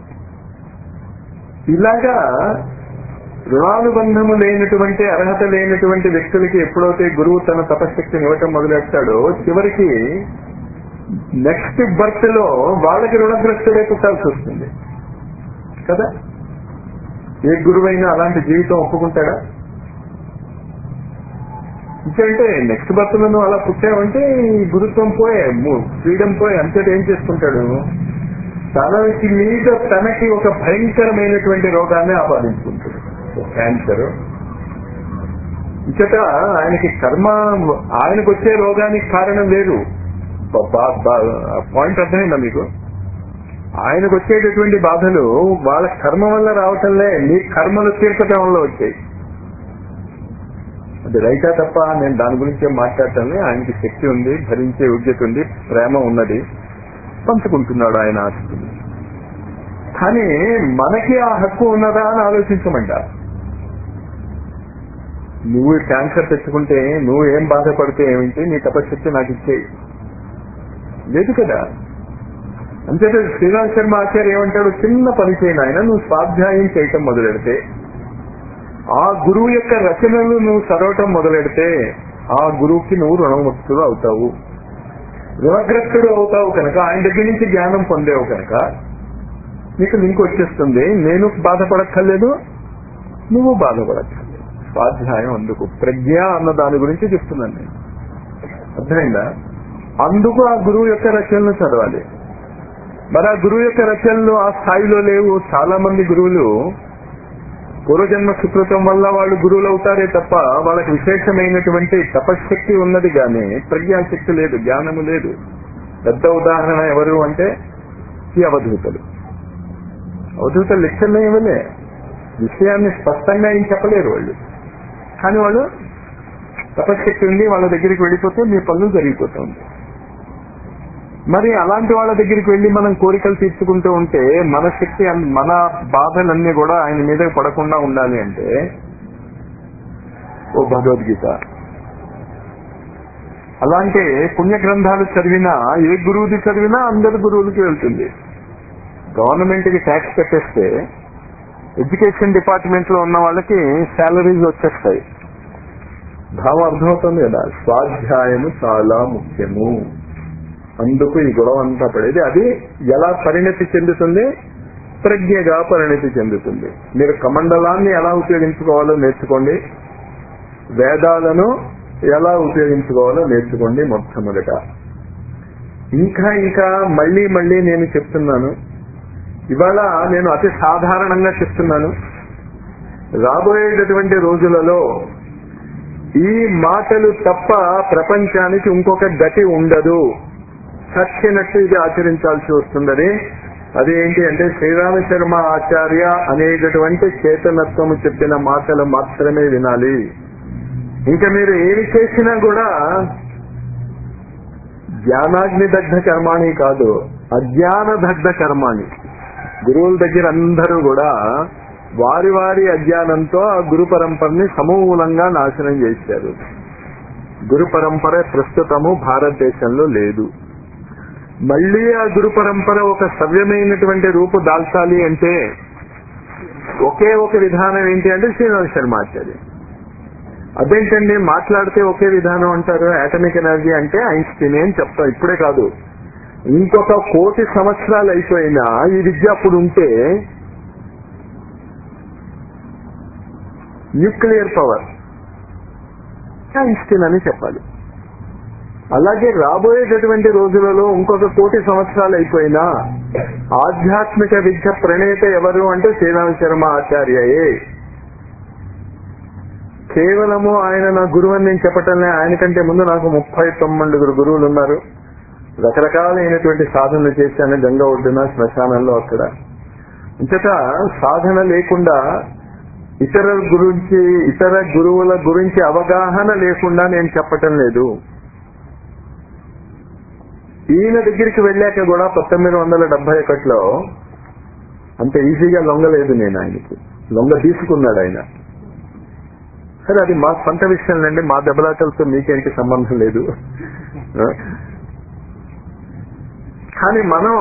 ఇలాగా రుణానుబంధము లేనటువంటి అర్హత లేనటువంటి వ్యక్తులకి ఎప్పుడైతే గురువు తన తపశక్తిని ఇవ్వటం మొదలెడతాడో చివరికి నెక్స్ట్ బర్త్ లో వాళ్ళకి రుణగ్రస్తులే పుట్టాల్సి వస్తుంది కదా ఏ గురువైనా అలాంటి జీవితం ఒప్పుకుంటాడా ఇంకంటే నెక్స్ట్ బర్త్ లో నువ్వు అలా పుట్టావంటే ఈ గురుత్వం పోయే ఫ్రీడమ్ పోయే అంతటి ఏం చేసుకుంటాడు తనకి మీద తనకి ఒక భయంకరమైనటువంటి రోగాన్ని ఆపాదించుకుంటాడు క్యాన్సర్ ఇచ్చట ఆయనకి కర్మ ఆయనకు వచ్చే రోగానికి కారణం లేదు పాయింట్ అర్థమైందా మీకు ఆయనకు వచ్చేటటువంటి బాధలు వాళ్ళ కర్మ వల్ల రావటంలే నీ కర్మలు తీర్చటం వల్ల వచ్చాయి అది రైటా తప్ప నేను దాని గురించి ఏం మాట్లాడటంలే ఆయనకి శక్తి ఉంది భరించే యోగ్యత ఉంది ప్రేమ ఉన్నది పంచుకుంటున్నాడు ఆయన ఆస్తిని కానీ మనకి ఆ హక్కు ఉన్నదా అని ఆలోచించమంట నువ్వు క్యాన్సర్ తెచ్చుకుంటే నువ్వు ఏం బాధపడితే ఏమిటి నీ తపశక్తి నాకు ఇచ్చేయి లేదు కదా అంతేత శ్రీరామ్ శర్మ ఆచార్య ఏమంటాడు చిన్న పని చేయను ఆయన నువ్వు స్వాధ్యాయం చేయటం మొదలెడితే ఆ గురువు యొక్క రచనలు నువ్వు చదవటం మొదలెడితే ఆ గురువుకి నువ్వు రుణముక్తుడు అవుతావు రుణగ్రస్తుడు అవుతావు కనుక ఆయన దగ్గర నుంచి జ్ఞానం పొందేవు కనుక నీకు లింక్ వచ్చేస్తుంది నేను బాధపడక్కర్లేదు నువ్వు బాధపడక్కర్లేదు స్వాధ్యాయం అందుకు ప్రజ్ఞ అన్న దాని గురించి చెప్తున్నాను నేను అర్థమైందా అందుకు ఆ గురువు యొక్క రచనలు చదవాలి మరి ఆ గురువు యొక్క రచనలు ఆ స్థాయిలో లేవు చాలా మంది గురువులు పూర్వజన్మ సుకృతం వల్ల వాళ్ళు గురువులు అవుతారే తప్ప వాళ్ళకి విశేషమైనటువంటి తపశక్తి ఉన్నది కానీ ప్రజ్ఞాశక్తి లేదు జ్ఞానము లేదు పెద్ద ఉదాహరణ ఎవరు అంటే ఈ అవధూతలు అవధూతలు లెక్కల్లో ఇవ్వలే విషయాన్ని స్పష్టంగా ఏం చెప్పలేరు వాళ్ళు కానీ వాళ్ళు తపశక్తి ఉంది వాళ్ళ దగ్గరికి వెళ్ళిపోతే మీ పనులు జరిగిపోతుంది మరి అలాంటి వాళ్ళ దగ్గరికి వెళ్ళి మనం కోరికలు తీర్చుకుంటూ ఉంటే మన శక్తి అన్- మన బాధలన్నీ కూడా ఆయన మీద పడకుండా ఉండాలి అంటే ఓ భగవద్గీత అలాంటి పుణ్య గ్రంథాలు చదివినా ఏ గురువుది చదివినా అందరి గురువులకి వెళ్తుంది గవర్నమెంట్ కి ట్యాక్స్ కట్టేస్తే ఎడ్యుకేషన్ డిపార్ట్మెంట్ లో ఉన్న వాళ్ళకి శాలరీస్ వచ్చేస్తాయి భావం అర్థమవుతుంది కదా స్వాధ్యాయము చాలా ముఖ్యము అందుకు ఈ గొడవ అంతా పడేది అది ఎలా పరిణతి చెందుతుంది ప్రజ్ఞగా పరిణతి చెందుతుంది మీరు కమండలాన్ని ఎలా ఉపయోగించుకోవాలో నేర్చుకోండి వేదాలను ఎలా ఉపయోగించుకోవాలో నేర్చుకోండి మొట్టమొదట ఇంకా ఇంకా మళ్ళీ మళ్ళీ నేను చెప్తున్నాను ఇవాళ నేను అతి సాధారణంగా చెప్తున్నాను రాబోయేటటువంటి రోజులలో ఈ మాటలు తప్ప ప్రపంచానికి ఇంకొక గతి ఉండదు చచ్చినట్టు ఇది ఆచరించాల్సి వస్తుందని అది ఏంటి అంటే శ్రీరామ శర్మ ఆచార్య అనేటటువంటి చేతనత్వము చెప్పిన మాటలు మాత్రమే వినాలి ఇంకా మీరు ఏమి చేసినా కూడా జ్ఞానాగ్ని దగ్ధ కర్మాణి కాదు అజ్ఞాన దగ్ధ కర్మాణి గురువుల దగ్గర అందరూ కూడా వారి వారి అజ్ఞానంతో ఆ గురు పరంపరని సమూలంగా నాశనం చేశారు గురు పరంపర ప్రస్తుతము భారతదేశంలో లేదు మళ్ళీ ఆ గురు పరంపర ఒక సవ్యమైనటువంటి రూపు దాల్చాలి అంటే ఒకే ఒక విధానం ఏంటి అంటే శ్రీనివాస శర్మ ఆచార్య అదేంటండి మాట్లాడితే ఒకే విధానం అంటారు ఆటమిక్ ఎనర్జీ అంటే ఐన్స్టీన్ అని చెప్తాం ఇప్పుడే కాదు ఇంకొక కోటి సంవత్సరాలు అయిపోయినా ఈ విద్య అప్పుడు ఉంటే న్యూక్లియర్ పవర్ ఐన్స్టీన్ అని చెప్పాలి అలాగే రాబోయేటటువంటి రోజులలో ఇంకొక కోటి సంవత్సరాలు అయిపోయినా ఆధ్యాత్మిక విద్య ప్రణేత ఎవరు అంటే శ్రీరామ శర్మ ఆచార్యయే కేవలము ఆయన నా గురువు అని నేను చెప్పటంలే ఆయన కంటే ముందు నాకు ముప్పై తొమ్మిదిగురు గురువులు ఉన్నారు రకరకాలైనటువంటి సాధనలు చేశాను గంగ ఒడ్డున శ్మశానంలో అక్కడ ఇంతట సాధన లేకుండా ఇతర గురించి ఇతర గురువుల గురించి అవగాహన లేకుండా నేను చెప్పటం లేదు ఈయన దగ్గరికి వెళ్ళాక కూడా పంతొమ్మిది వందల డెబ్బై ఒకటిలో అంత ఈజీగా లొంగలేదు నేను ఆయనకి లొంగ తీసుకున్నాడు ఆయన సరే అది మా సొంత విషయం అండి మా దెబ్బలాటలతో మీకేంటి సంబంధం లేదు కానీ మనం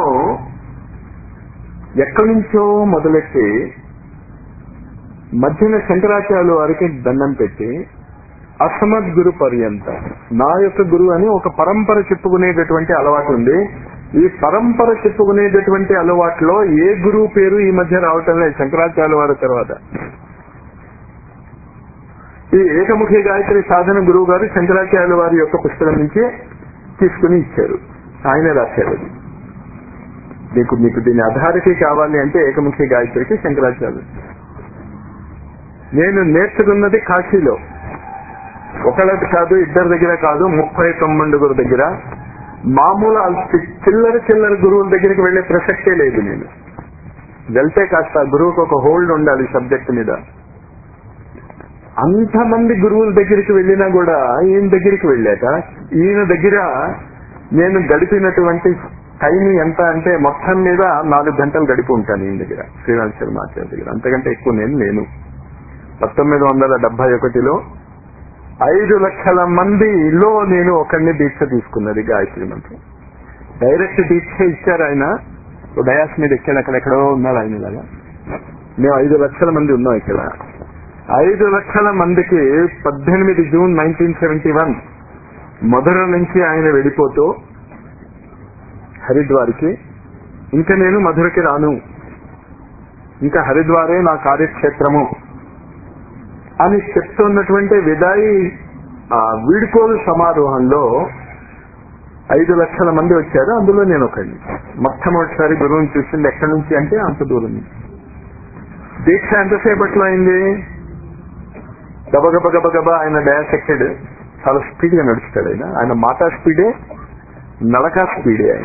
ఎక్కడి నుంచో మొదలెట్టి మధ్యన శంకరాచార్యుల వారికి దండం పెట్టి అసమద్ గురు పర్యంత నా యొక్క గురువు అని ఒక పరంపర చెప్పుకునేటటువంటి అలవాటు ఉంది ఈ పరంపర చెప్పుకునేటటువంటి అలవాటులో ఏ గురువు పేరు ఈ మధ్య రావటం లేదు శంకరాచార్యుల వారి తర్వాత ఈ ఏకముఖి గాయత్రి సాధన గురువు గారు శంకరాచార్యుల వారి యొక్క పుస్తకం నుంచి తీసుకుని ఇచ్చారు ఆయనే రాశారు అది మీకు మీకు దీని అధారిటీ కావాలి అంటే ఏకముఖి గాయత్రికి శంకరాచార్యులు నేను నేర్చుకున్నది కాశీలో ఒకళ్ళది కాదు ఇద్దరి దగ్గర కాదు ముప్పై తొమ్మిదిగురు దగ్గర మామూలు ఆ చి- చిల్లర చిల్లర గురువుల దగ్గరికి వెళ్లే ప్రసక్తే లేదు నేను వెళ్తే కాస్త ఆ గురువుకు ఒక హోల్డ్ ఉండాలి సబ్జెక్ట్ మీద అంతమంది గురువుల దగ్గరికి వెళ్ళినా కూడా ఈయన దగ్గరికి వెళ్ళాక ఈయన దగ్గర నేను గడిపినటువంటి టైం ఎంత అంటే మొత్తం మీద నాలుగు గంటలు గడిపి ఉంటాను ఈయన దగ్గర శ్రీరామ్ శర్మ ఆచార్య దగ్గర అంతకంటే ఎక్కువ నేను లేను పంతొమ్మిది వందల డెబ్బై ఒకటిలో ఐదు లక్షల మందిలో నేను ఒకరిని దీక్ష తీసుకున్నది గాయత్రి మంత్రం డైరెక్ట్ దీక్ష ఇచ్చారు ఆయన డయాస్ మీద ఎక్కాడు అక్కడెక్కడో ఉన్నాడు ఆయన ఇలాగా మేము ఐదు లక్షల మంది ఉన్నాం ఇక్కడ ఐదు లక్షల మందికి పద్దెనిమిది June nineteen seventy one Mathura నుంచి ఆయన వెళ్ళిపోతూ హరిద్వార్కి ఇంకా నేను మధురకి రాను ఇంకా హరిద్వారే నా కార్యక్షేత్రము అని చెప్తున్నటువంటి విదాయి ఆ వీడుకోలు సమారోహంలో ఐదు లక్షల మంది వచ్చారు అందులో నేను ఒకడిని మొట్టమొదటిసారి గురువుని చూసింది ఎక్కడి నుంచి అంటే అంత దూరం నుంచి దీక్ష ఎంతసేపట్లో అయింది గబగబ గబగబ ఆయన డయాస్ ఎక్కాడు చాలా స్పీడ్ గా నడుస్తాడు ఆయన ఆయన మాట స్పీడే నడక స్పీడే ఆయన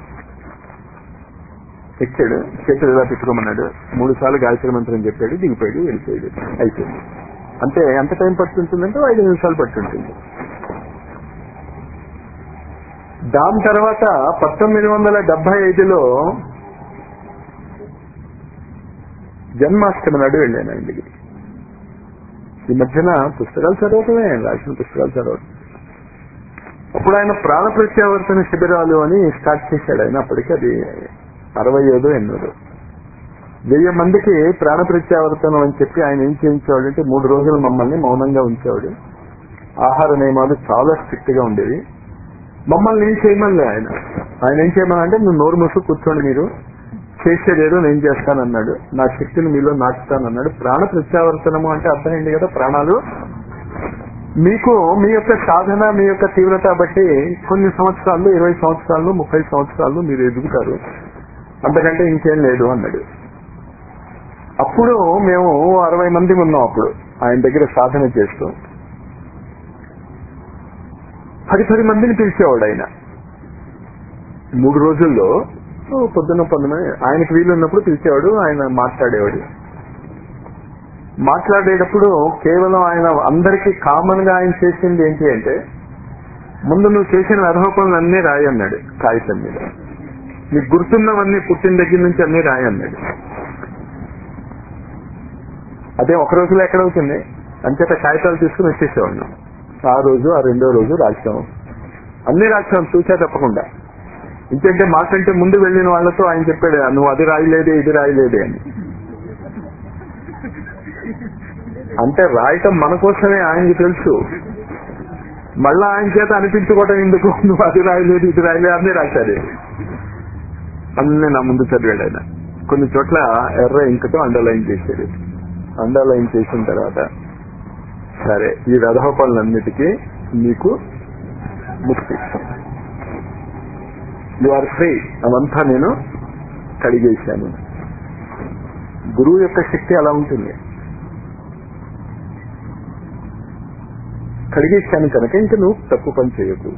ఎక్కాడు చేతులు ఇలా పెట్టుకోమన్నాడు మూడు సార్లు గాయత్రి మంత్రం చెప్పాడు దిగిపోయాడు వెళ్ళిపోయాడు అయిపోయింది అంటే ఎంత టైం పట్టుంటుందంటే ఓ ఐదు నిమిషాలు పట్టుంటుంది దాని తర్వాత పంతొమ్మిది వందల డెబ్బై ఐదులో జన్మాష్టమి నాడు వెళ్ళాను ఆయన దగ్గరికి ఈ మధ్యన పుస్తకాలు చదవటమే రాసిన పుస్తకాలు చదవటం అప్పుడు ఆయన ప్రాణ ప్రత్యావర్తన శిబిరాలు అని స్టార్ట్ చేశాడు ఆయన అప్పటికి అది అరవై ఐదు ఎన్నోదు వెయ్యి మందికి ప్రాణ ప్రత్యావర్తనం అని చెప్పి ఆయన ఏం చేయించేవాడు అంటే మూడు రోజులు మమ్మల్ని మౌనంగా ఉంచేవాడు ఆహార నియమాలు చాలా స్ట్రిక్ట్ గా ఉండేవి మమ్మల్ని ఏం చేయమని ఆయన ఆయన ఏం చేయమని అంటే నువ్వు నోరు మూసు కూర్చోండి మీరు చేసేదేదో నేను చేస్తానన్నాడు నా శక్తిని మీలో నాటుతానన్నాడు ప్రాణ ప్రత్యావర్తనము అంటే అర్థమైంది కదా ప్రాణాలు మీకు మీ యొక్క సాధన మీ యొక్క తీవ్రత బట్టి కొన్ని సంవత్సరాలు ఇరవై సంవత్సరాలు ముప్పై సంవత్సరాలు మీరు ఎదుగుతారు అంతకంటే ఇంకేం లేదు అన్నాడు అప్పుడు మేము అరవై మంది ఉన్నాం అప్పుడు ఆయన దగ్గర సాధన చేస్తూ పది పది మందిని పిలిచేవాడు ఆయన మూడు రోజుల్లో ఓ పొద్దున్న పొద్దున ఆయనకు వీలు ఉన్నప్పుడు పిలిచేవాడు ఆయన మాట్లాడేవాడు మాట్లాడేటప్పుడు కేవలం ఆయన అందరికీ కామన్ గా ఆయన చేసింది ఏంటి అంటే ముందు నువ్వు చేసిన వ్యధోపనులు అన్నీ రాయి అన్నాడు కాగితం మీద నీకు గుర్తున్నవన్నీ పుట్టిన దగ్గర నుంచి అన్ని రాయి అన్నాడు అదే ఒక రోజులో ఎక్కడవుతుంది అంచేత కాగితాలు తీసుకుని వచ్చేసేవాడిని ఆ రోజు ఆ రెండో రోజు రాశాం అన్ని రాశాం చూసా తప్పకుండా ఇంకంటే మాకంటే ముందు వెళ్ళిన వాళ్ళతో ఆయన చెప్పాడు నువ్వు అది రాయలేదే ఇది రాయలేదే అని అంటే రాయటం మన కోసమే ఆయనకి తెలుసు మళ్ళా ఆయన చేత అనిపించుకోవటం ఎందుకు నువ్వు అది రాయలేదు ఇది రాయలేదు అన్నీ రాశాడు అన్నీ నా ముందు చదివాడు ఆయన కొన్ని చోట్ల ఎర్ర ఇంకతో అండర్లైన్ చేశాడు అండర్లైన్ చేసిన తర్వాత సరే ఈ రథోపాలన్నిటికీ మీకు ముక్తి యు ఆర్ ఫ్రీ అవంతా నేను కడిగేశాను గురువు యొక్క శక్తి అలా ఉంటుంది కడిగేశాను కనుక ఇంక నువ్వు తప్పు పని చేయకు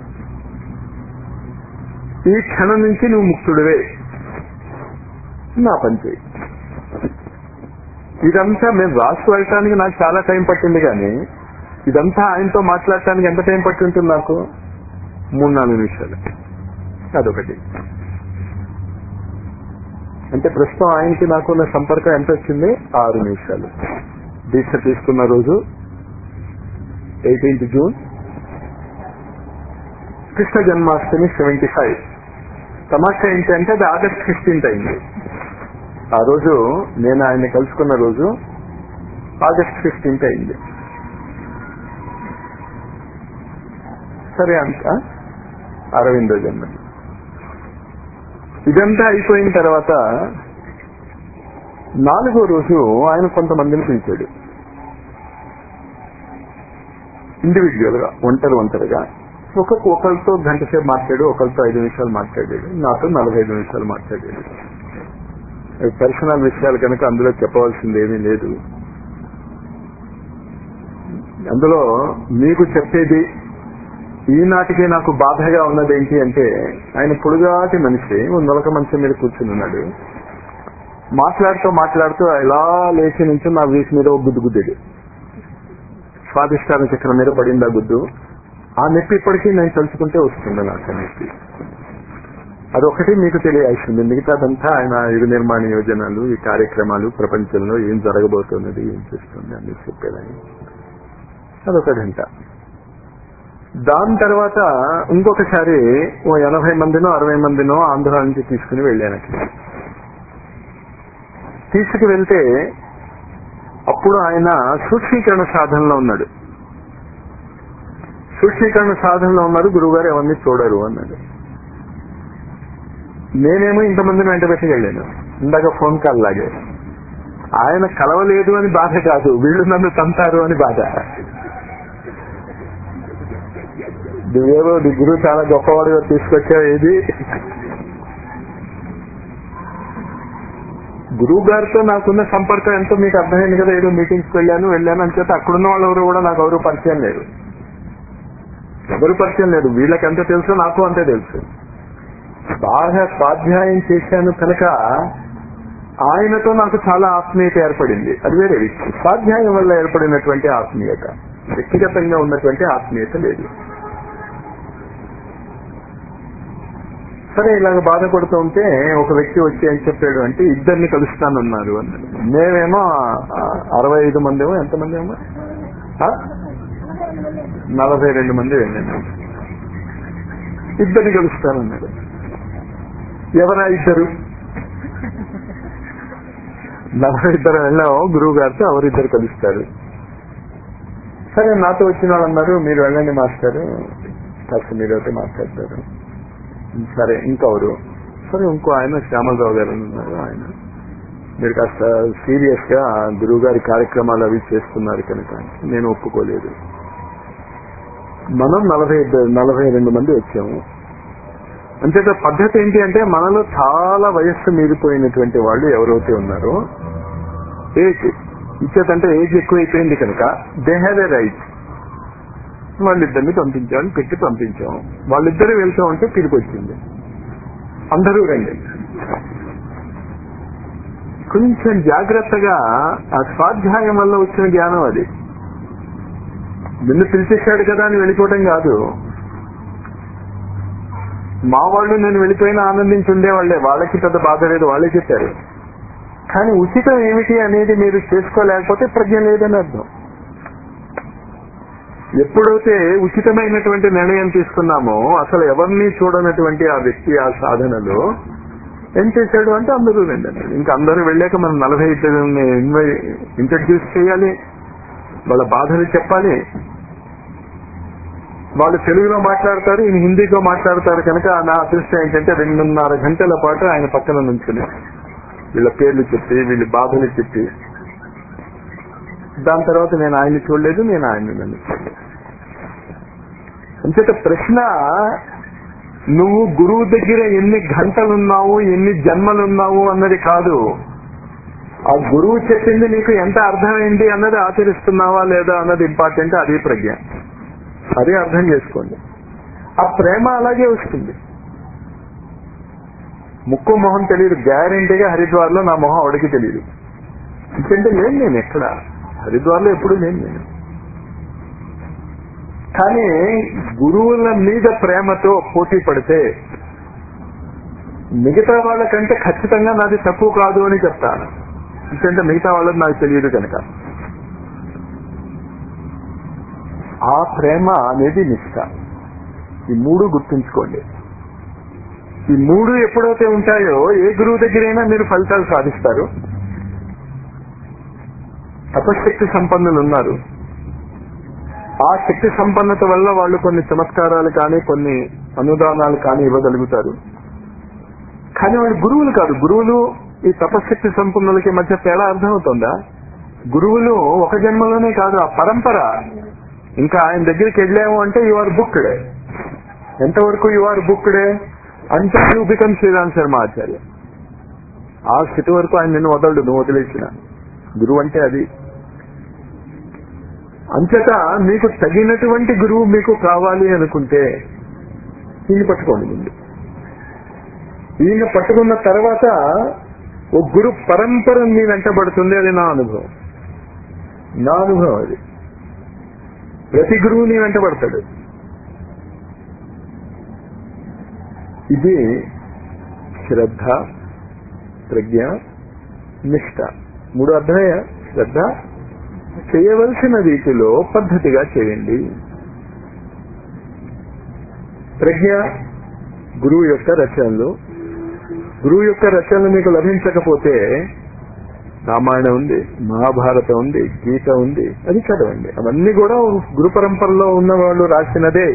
ఈ క్షణం నుంచి నువ్వు ముక్తుడివే నా పని చేయి ఇదంతా మేము రాసి వెళ్ళటానికి నాకు చాలా టైం పట్టింది కానీ ఇదంతా ఆయనతో మాట్లాడటానికి ఎంత టైం పట్టి ఉంటుంది నాకు మూడు నాలుగు నిమిషాలు అదొకటి అంటే ప్రస్తుతం ఆయనకి నాకున్న సంపర్కం ఎంత వచ్చింది ఆరు నిమిషాలు దీక్ష తీసుకున్న రోజు eighteenth June Krishna Janmashtami seventy five తమాషా ఏంటంటే అది ఆగస్ట్ ఫిఫ్టీన్త్ అయింది ఆ రోజు నేను ఆయన్ని కలుసుకున్న రోజు ఆగస్ట్ ఫిఫ్టీన్త్ అయింది సరే అంత అరవిందో జన్మది ఇదంతా అయిపోయిన తర్వాత నాలుగో రోజు ఆయన కొంతమందిని పిలిచాడు ఇండివిజువల్ గా ఒంటరి ఒంటరిగా ఒక ఒకరితో గంట సేపు మాట్లాడు ఒకరితో ఐదు నిమిషాలు మాట్లాడాడు నాతో నలభై ఐదు నిమిషాలు మాట్లాడాడు పర్సనల్ విషయాలు కనుక అందులో చెప్పవలసింది ఏమీ లేదు అందులో మీకు చెప్పేది ఈనాటికి నాకు బాధగా ఉన్నది ఏంటి అంటే ఆయన పొడుగాటి మనిషి ఓ నొలక మంచం మీద కూర్చుని ఉన్నాడు మాట్లాడుతూ మాట్లాడుతూ ఇలా లేచి నుంచి నా వీసి మీద ఓ గుద్దు గుద్దాడు స్వాదిష్టాన చక్రం మీద పడింది ఆ గుద్దు ఆ నొప్పి ఇప్పటికీ నేను తలుచుకుంటే వస్తుంది నాకు ఆ నొప్పి అదొకటి మీకు తెలియాల్సింది మిగతాదంతా ఆయన యుగ నిర్మాణ యోజనలు ఈ కార్యక్రమాలు ప్రపంచంలో ఏం జరగబోతున్నది ఏం చేస్తుంది అని చెప్పేదాన్ని అదొక గంట దాని తర్వాత ఇంకొకసారి ఓ ఎనభై మందినో అరవై మందినో ఆంధ్ర నుంచి తీసుకుని వెళ్ళాను అక్కడ తీసుకు వెళ్తే అప్పుడు ఆయన సూక్ష్మీకరణ సాధనలో ఉన్నాడు సూక్ష్మీకరణ సాధనలో ఉన్నారు గురువుగారు ఎవరిని చూడరు అన్నాడు నేనేమో ఇంతమందిని వెంట పెట్టి వెళ్ళాను ఇందాక ఫోన్ కాల్ లాగే ఆయన కలవలేదు అని బాధ కాదు వీళ్ళు నన్ను తంతారు అని బాధ నువ్వేమో నీ గురువు చాలా గొప్పవాడిగా తీసుకొచ్చావు ఏది గురువు గారితో నాకున్న సంపర్కం ఎంతో మీకు అర్థమైంది కదా ఏదో మీటింగ్స్కి వెళ్ళాను వెళ్ళాను అని చేత అక్కడున్న వాళ్ళు ఎవరు కూడా నాకు ఎవరు పరిచయం లేదు ఎవరు పరిచయం లేదు వీళ్ళకి ఎంత తెలుసో నాకు అంతే తెలుసు బాగా స్వాధ్యాయం చేశాను కనుక ఆయనతో నాకు చాలా ఆత్మీయత ఏర్పడింది అది వేరే విషయం స్వాధ్యాయం వల్ల ఏర్పడినటువంటి ఆత్మీయత వ్యక్తిగతంగా ఉన్నటువంటి ఆత్మీయత లేదు సరే ఇలాగ బాధపడుతూ ఉంటే ఒక వ్యక్తి వచ్చి ఏం చెప్పాడు అంటే ఇద్దరిని కలుస్తానన్నారు అన్నాడు మేమేమో ఆ, అరవై ఐదు మంది ఏమో ఎంతమంది ఏమో ఆ? నలభై రెండు మంది వెళ్ళాను ఇద్దరిని కలుస్తానన్నాడు ఎవరా ఇద్దరు నలభై ఇద్దరు వెళ్ళాము గురువు గారితో ఎవరిద్దరు కలుస్తారు సరే నాతో వచ్చిన వాళ్ళు అన్నారు మీరు వెళ్ళండి మాస్టారు కాస్త మీరు అయితే మాట్లాడతారు సరే ఇంకెవరు సరే ఇంకో ఆయన శ్యామలరావు గారు అని ఉన్నారు ఆయన మీరు కాస్త సీరియస్ గా గురువు గారి కార్యక్రమాలు అవి చేస్తున్నారు కనుక నేను ఒప్పుకోలేదు మనం నలభై ఇద్దరు నలభై రెండు మంది వచ్చాము అంతేత పద్ధతి ఏంటి అంటే మనలో చాలా వయస్సు మీరిపోయినటువంటి వాళ్ళు ఎవరైతే ఉన్నారో ఏజ్ ఇచ్చేదంటే ఏజ్ ఎక్కువైపోయింది కనుక దే హ్యావ్ ఏ రైట్ వాళ్ళిద్దరిని పంపించామని పెట్టి పంపించాము వాళ్ళిద్దరు వెళ్తూ ఉంటే తిరిగి వచ్చింది అందరూ రండి కొంచెం జాగ్రత్తగా ఆ స్వాధ్యాయం వల్ల వచ్చిన జ్ఞానం అది నిన్ను పిలిచేశాడు కదా అని వెళ్ళిపోవటం కాదు మా వాళ్ళు నేను వెళ్ళిపోయినా ఆనందించి ఉండేవాళ్లే వాళ్ళకి పెద్ద బాధ లేదు వాళ్ళే చెప్పారు కానీ ఉచితం ఏమిటి అనేది మీరు చేసుకోలేకపోతే ప్రజ్ఞ లేదని అర్థం ఎప్పుడైతే ఉచితమైనటువంటి నిర్ణయం తీసుకున్నామో అసలు ఎవరిని చూడనటువంటి ఆ వ్యక్తి ఆ సాధనలో ఏం చేశాడు అంటే అందరూ వెళ్ళారు ఇంకా అందరూ వెళ్ళాక మనం నలభై ఇద్దరిని ఇంట్రడ్యూస్ చేయాలి వాళ్ళ బాధలు చెప్పాలి వాళ్ళు తెలుగులో మాట్లాడతారు ఈయన హిందీలో మాట్లాడతారు కనుక నా అదృష్టం ఏంటంటే రెండున్నర గంటల పాటు ఆయన పక్కన నుంచుని వీళ్ళ పేర్లు చెప్పి వీళ్ళ బాధలు చెప్పి దాని తర్వాత నేను ఆయన్ని చూడలేదు నేను ఆయన్ని నన్ను చూడలేదు అంచేత ప్రశ్న నువ్వు గురువు దగ్గర ఎన్ని గంటలున్నావు ఎన్ని జన్మలున్నావు అన్నది కాదు ఆ గురువు చెప్పింది నీకు ఎంత అర్థమైంది అన్నది ఆచరిస్తున్నావా లేదా అన్నది ఇంపార్టెంట్ అది ప్రజ్ఞ అది అర్థం చేసుకోండి ఆ ప్రేమ అలాగే వస్తుంది ముక్కు మొహం తెలియదు గ్యారంటీగా హరిద్వార్లో నా మొహం ఆవిడకి తెలియదు ఎందుకంటే లేను నేను ఎక్కడ హరిద్వార్లో ఎప్పుడు లేను నేను కానీ గురువుల మీద ప్రేమతో పోటీ పడితే మిగతా వాళ్ళకంటే ఖచ్చితంగా నాది తక్కువ కాదు అని చెప్తాను ఎందుకంటే మిగతా వాళ్ళది నాకు తెలియదు కనుక ఆ ప్రేమ అనేది నిష్ట ఈ మూడు గుర్తుంచుకోండి ఈ మూడు ఎప్పుడైతే ఉంటాయో ఏ గురువు దగ్గరైనా మీరు ఫలితాలు సాధిస్తారు తపశక్తి సంపన్నులు ఉన్నారు ఆ శక్తి సంపన్నత వల్ల వాళ్ళు కొన్ని చమత్కారాలు కానీ కొన్ని అనుదానాలు కానీ ఇవ్వగలుగుతారు కానీ వాళ్ళు గురువులు కాదు గురువులు ఈ తపశక్తి సంపన్నులకి మధ్య తేడా అర్థమవుతుందా గురువులు ఒక జన్మలోనే కాదు ఆ పరంపర ఇంకా ఆయన దగ్గరికి వెళ్ళాము అంటే యు ఆర్ బుక్డ్ ఎంతవరకు యు ఆర్ బుక్డ్ అంటే యూ బికమ్ శ్రీరామ్ శర్మ ఆచార్య ఆ స్థితి వరకు ఆయన నిన్ను వదలడు నువ్వు వదిలేసిన గురువు అంటే అది అంతట మీకు తగినటువంటి గురువు మీకు కావాలి అనుకుంటే ఈయన పట్టుకోండి ముందు ఈయన పట్టుకున్న తర్వాత ఓ గురు పరంపర మీ వెంటబడుతుంది అది నా అనుభవం నా అనుభవం అది ప్రతి గురువు నీ వెంటబడతాడు ఇది శ్రద్ధ ప్రజ్ఞ నిష్ట మూడు అర్థమయ్యా శ్రద్ధ చేయవలసిన రీతిలో పద్ధతిగా చేయండి ప్రజ్ఞ గురువు యొక్క రచనలు గురువు యొక్క రచనలు మీకు లభించకపోతే రామాయణం ఉంది మహాభారతం ఉంది గీత ఉంది అది చదవండి అవన్నీ కూడా గురు పరంపరలో ఉన్న వాళ్ళు రాసినదే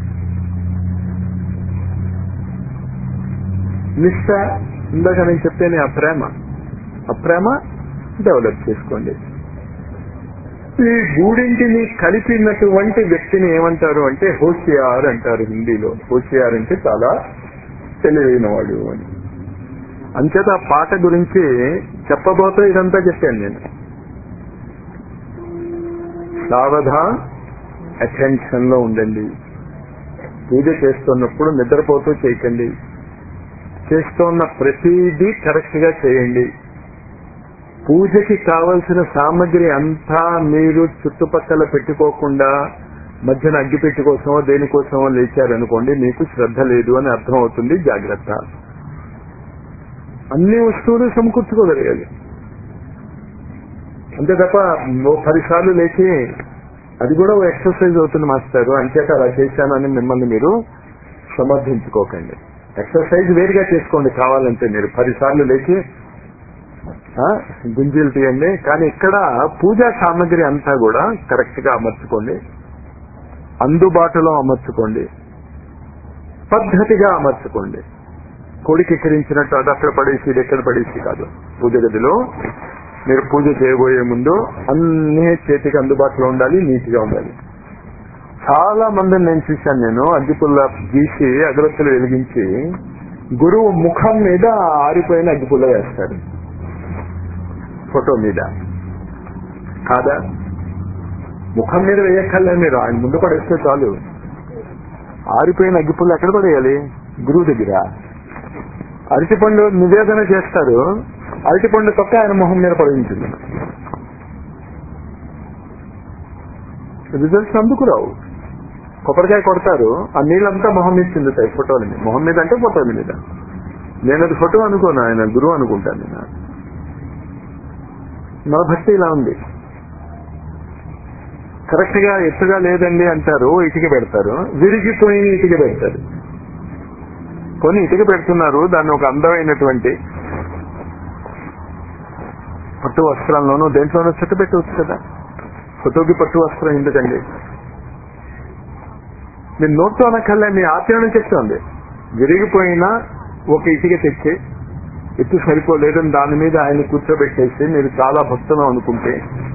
నిష్ట ఇందాక నేను చెప్తేనే ఆ ప్రేమ ఆ ప్రేమ డెవలప్ చేసుకోండి ఈ మూడింటిని కలిపినటువంటి వ్యక్తిని ఏమంటారు అంటే హోషియార్ అంటారు హిందీలో హోషియార్ అంటే చాలా తెలివైన వాడు అని అంచేత ఆ పాట గురించి చెప్పబోతే ఇదంతా చెప్పాను నేను సావధాన్ అటెన్షన్ లో ఉండండి పూజ చేస్తున్నప్పుడు నిద్రపోతూ చేయకండి చేస్తున్న ప్రతిదీ కరెక్ట్ గా చేయండి పూజకి కావలసిన సామగ్రి అంతా మీరు చుట్టుపక్కల పెట్టుకోకుండా మధ్యన అగ్గిపెట్టి కోసమో దేనికోసమో లేచారనుకోండి మీకు శ్రద్ధ లేదు అని అర్థం అవుతుంది జాగ్రత్త అన్ని వస్తువులు సమకూర్చుకోగలగాలి అంతే తప్ప ఓ పదిసార్లు లేచి అది కూడా ఓ ఎక్సర్సైజ్ అవుతుంది మాస్టారు అంచేత అలా చేశానని మిమ్మల్ని మీరు సమర్థించుకోకండి ఎక్సర్సైజ్ వేరుగా చేసుకోండి కావాలంటే మీరు పదిసార్లు లేచి ఆ, గుంజీలు తీయండి కానీ ఇక్కడ పూజా సామాగ్రి అంతా కూడా కరెక్ట్ గా అమర్చుకోండి అందుబాటులో అమర్చుకోండి పద్ధతిగా అమర్చుకోండి కొడికి ఎక్కిరించినట్టు అది అక్కడ పడేసి ఇది ఎక్కడ పడేసి కాదు పూజ గదిలో మీరు పూజ చేయబోయే ముందు అన్ని చేతికి అందుబాటులో ఉండాలి నీట్ గా ఉండాలి చాలా మందిని నేను చూశాను నేను అగ్గిపుల్ల గీసి అగరత్తులు వెలిగించి గురువు ముఖం మీద ఆరిపోయిన అగ్గిపుల్ల వేస్తారు ఫోటో మీద కాదా ముఖం మీద వేయక్కర్లే మీరు ఆయన ముందు పడేస్తే చాలు ఆరిపోయిన అగ్గిపుల్ల ఎక్కడ పడేయాలి గురువు దగ్గర అరటిపండు నివేదన చేస్తారు అరటిపండు తొక్క ఆయన మొహం మీద పడించింది రిజల్ట్స్ అందుకు రావు కొబ్బరికాయ కొడతారు ఆ నీళ్ళంతా మొహం మీద చెందుతాయి ఫోటోల మీద మొహం మీద అంటే ఫోటోల మీద నేను అది ఫోటో అనుకోను ఆయన గురువు అనుకుంటాను నేను నా భక్తి ఇలా ఉంది కరెక్ట్ గా ఎత్తుగా లేదండి అంటారు ఇటుక పెడతారు విరిగిపోయి ఇటుక పెడతారు కొన్ని ఇటుక పెడుతున్నారు దాన్ని ఒక అందమైనటువంటి పట్టు వస్త్రంలోనూ దేంట్లోనూ చుట్ట పెట్టవచ్చు కదా ఫోటోకి పట్టు వస్త్రం ఎందుకండి మీరు నోట్తో అనక్కర్లే మీ ఆచరణ చెప్తోంది విరిగిపోయిన ఒక ఇటుక తెచ్చి ఎత్తు సరిపోలేదని దాని మీద ఆయన కూర్చోబెట్టేసి మీరు చాలా భక్తులు అనుకుంటే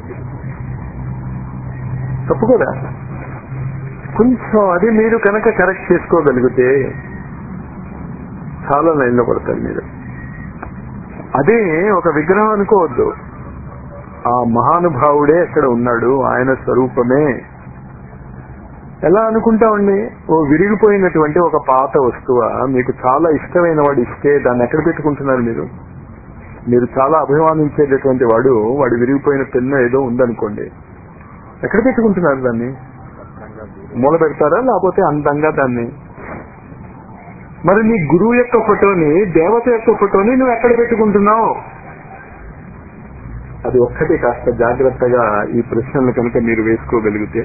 తప్పు కదా కొంచెం అది మీరు కనుక కరెక్ట్ చేసుకోగలిగితే చాలా లైన్లో పడతారు మీరు అదే ఒక విగ్రహం అనుకోవద్దు ఆ మహానుభావుడే అక్కడ ఉన్నాడు ఆయన స్వరూపమే ఎలా అనుకుంటామండి ఓ విరిగిపోయినటువంటి ఒక పాత వస్తువ మీకు చాలా ఇష్టమైన వాడు ఇస్తే దాన్ని ఎక్కడ పెట్టుకుంటున్నారు మీరు మీరు చాలా అభిమానించేటటువంటి వాడు వాడు విరిగిపోయిన పెన్ను ఏదో ఉందనుకోండి ఎక్కడ పెట్టుకుంటున్నారు దాన్ని మూల పెడతారా లేకపోతే అందంగా దాన్ని మరి నీ గురువు యొక్క ఫోటోని దేవత యొక్క ఫోటోని నువ్వు ఎక్కడ పెట్టుకుంటున్నావు అది ఒక్కటి కాస్త జాగ్రత్తగా ఈ ప్రశ్నలు కనుక మీరు వేసుకోగలిగితే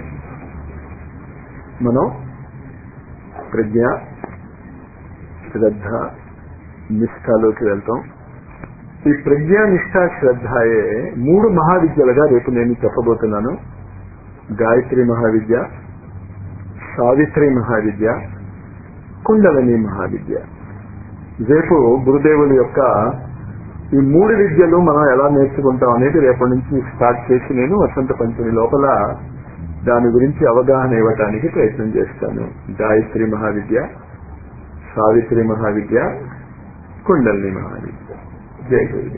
మనం ప్రజ్ఞ శ్రద్ధ నిష్ఠలోకి వెళ్తాం ఈ ప్రజ్ఞ నిష్ఠ శ్రద్ధయే మూడు మహావిద్యలుగా రేపు నేను చెప్పబోతున్నాను గాయత్రి మహావిద్య సావిత్రి మహావిద్య కుండలని మహావిద్య రేపు గురుదేవుల యొక్క ఈ మూడు విద్యలు మనం ఎలా నేర్చుకుంటాం అనేది రేపటి నుంచి స్టార్ట్ చేసి నేను వసంత పంచమి లోపల దాని గురించి అవగాహన ఇవ్వటానికి ప్రయత్నం చేస్తాను గాయత్రి మహావిద్య సావిత్రి మహావిద్య కుండలిని మహావిద్య జయ గురు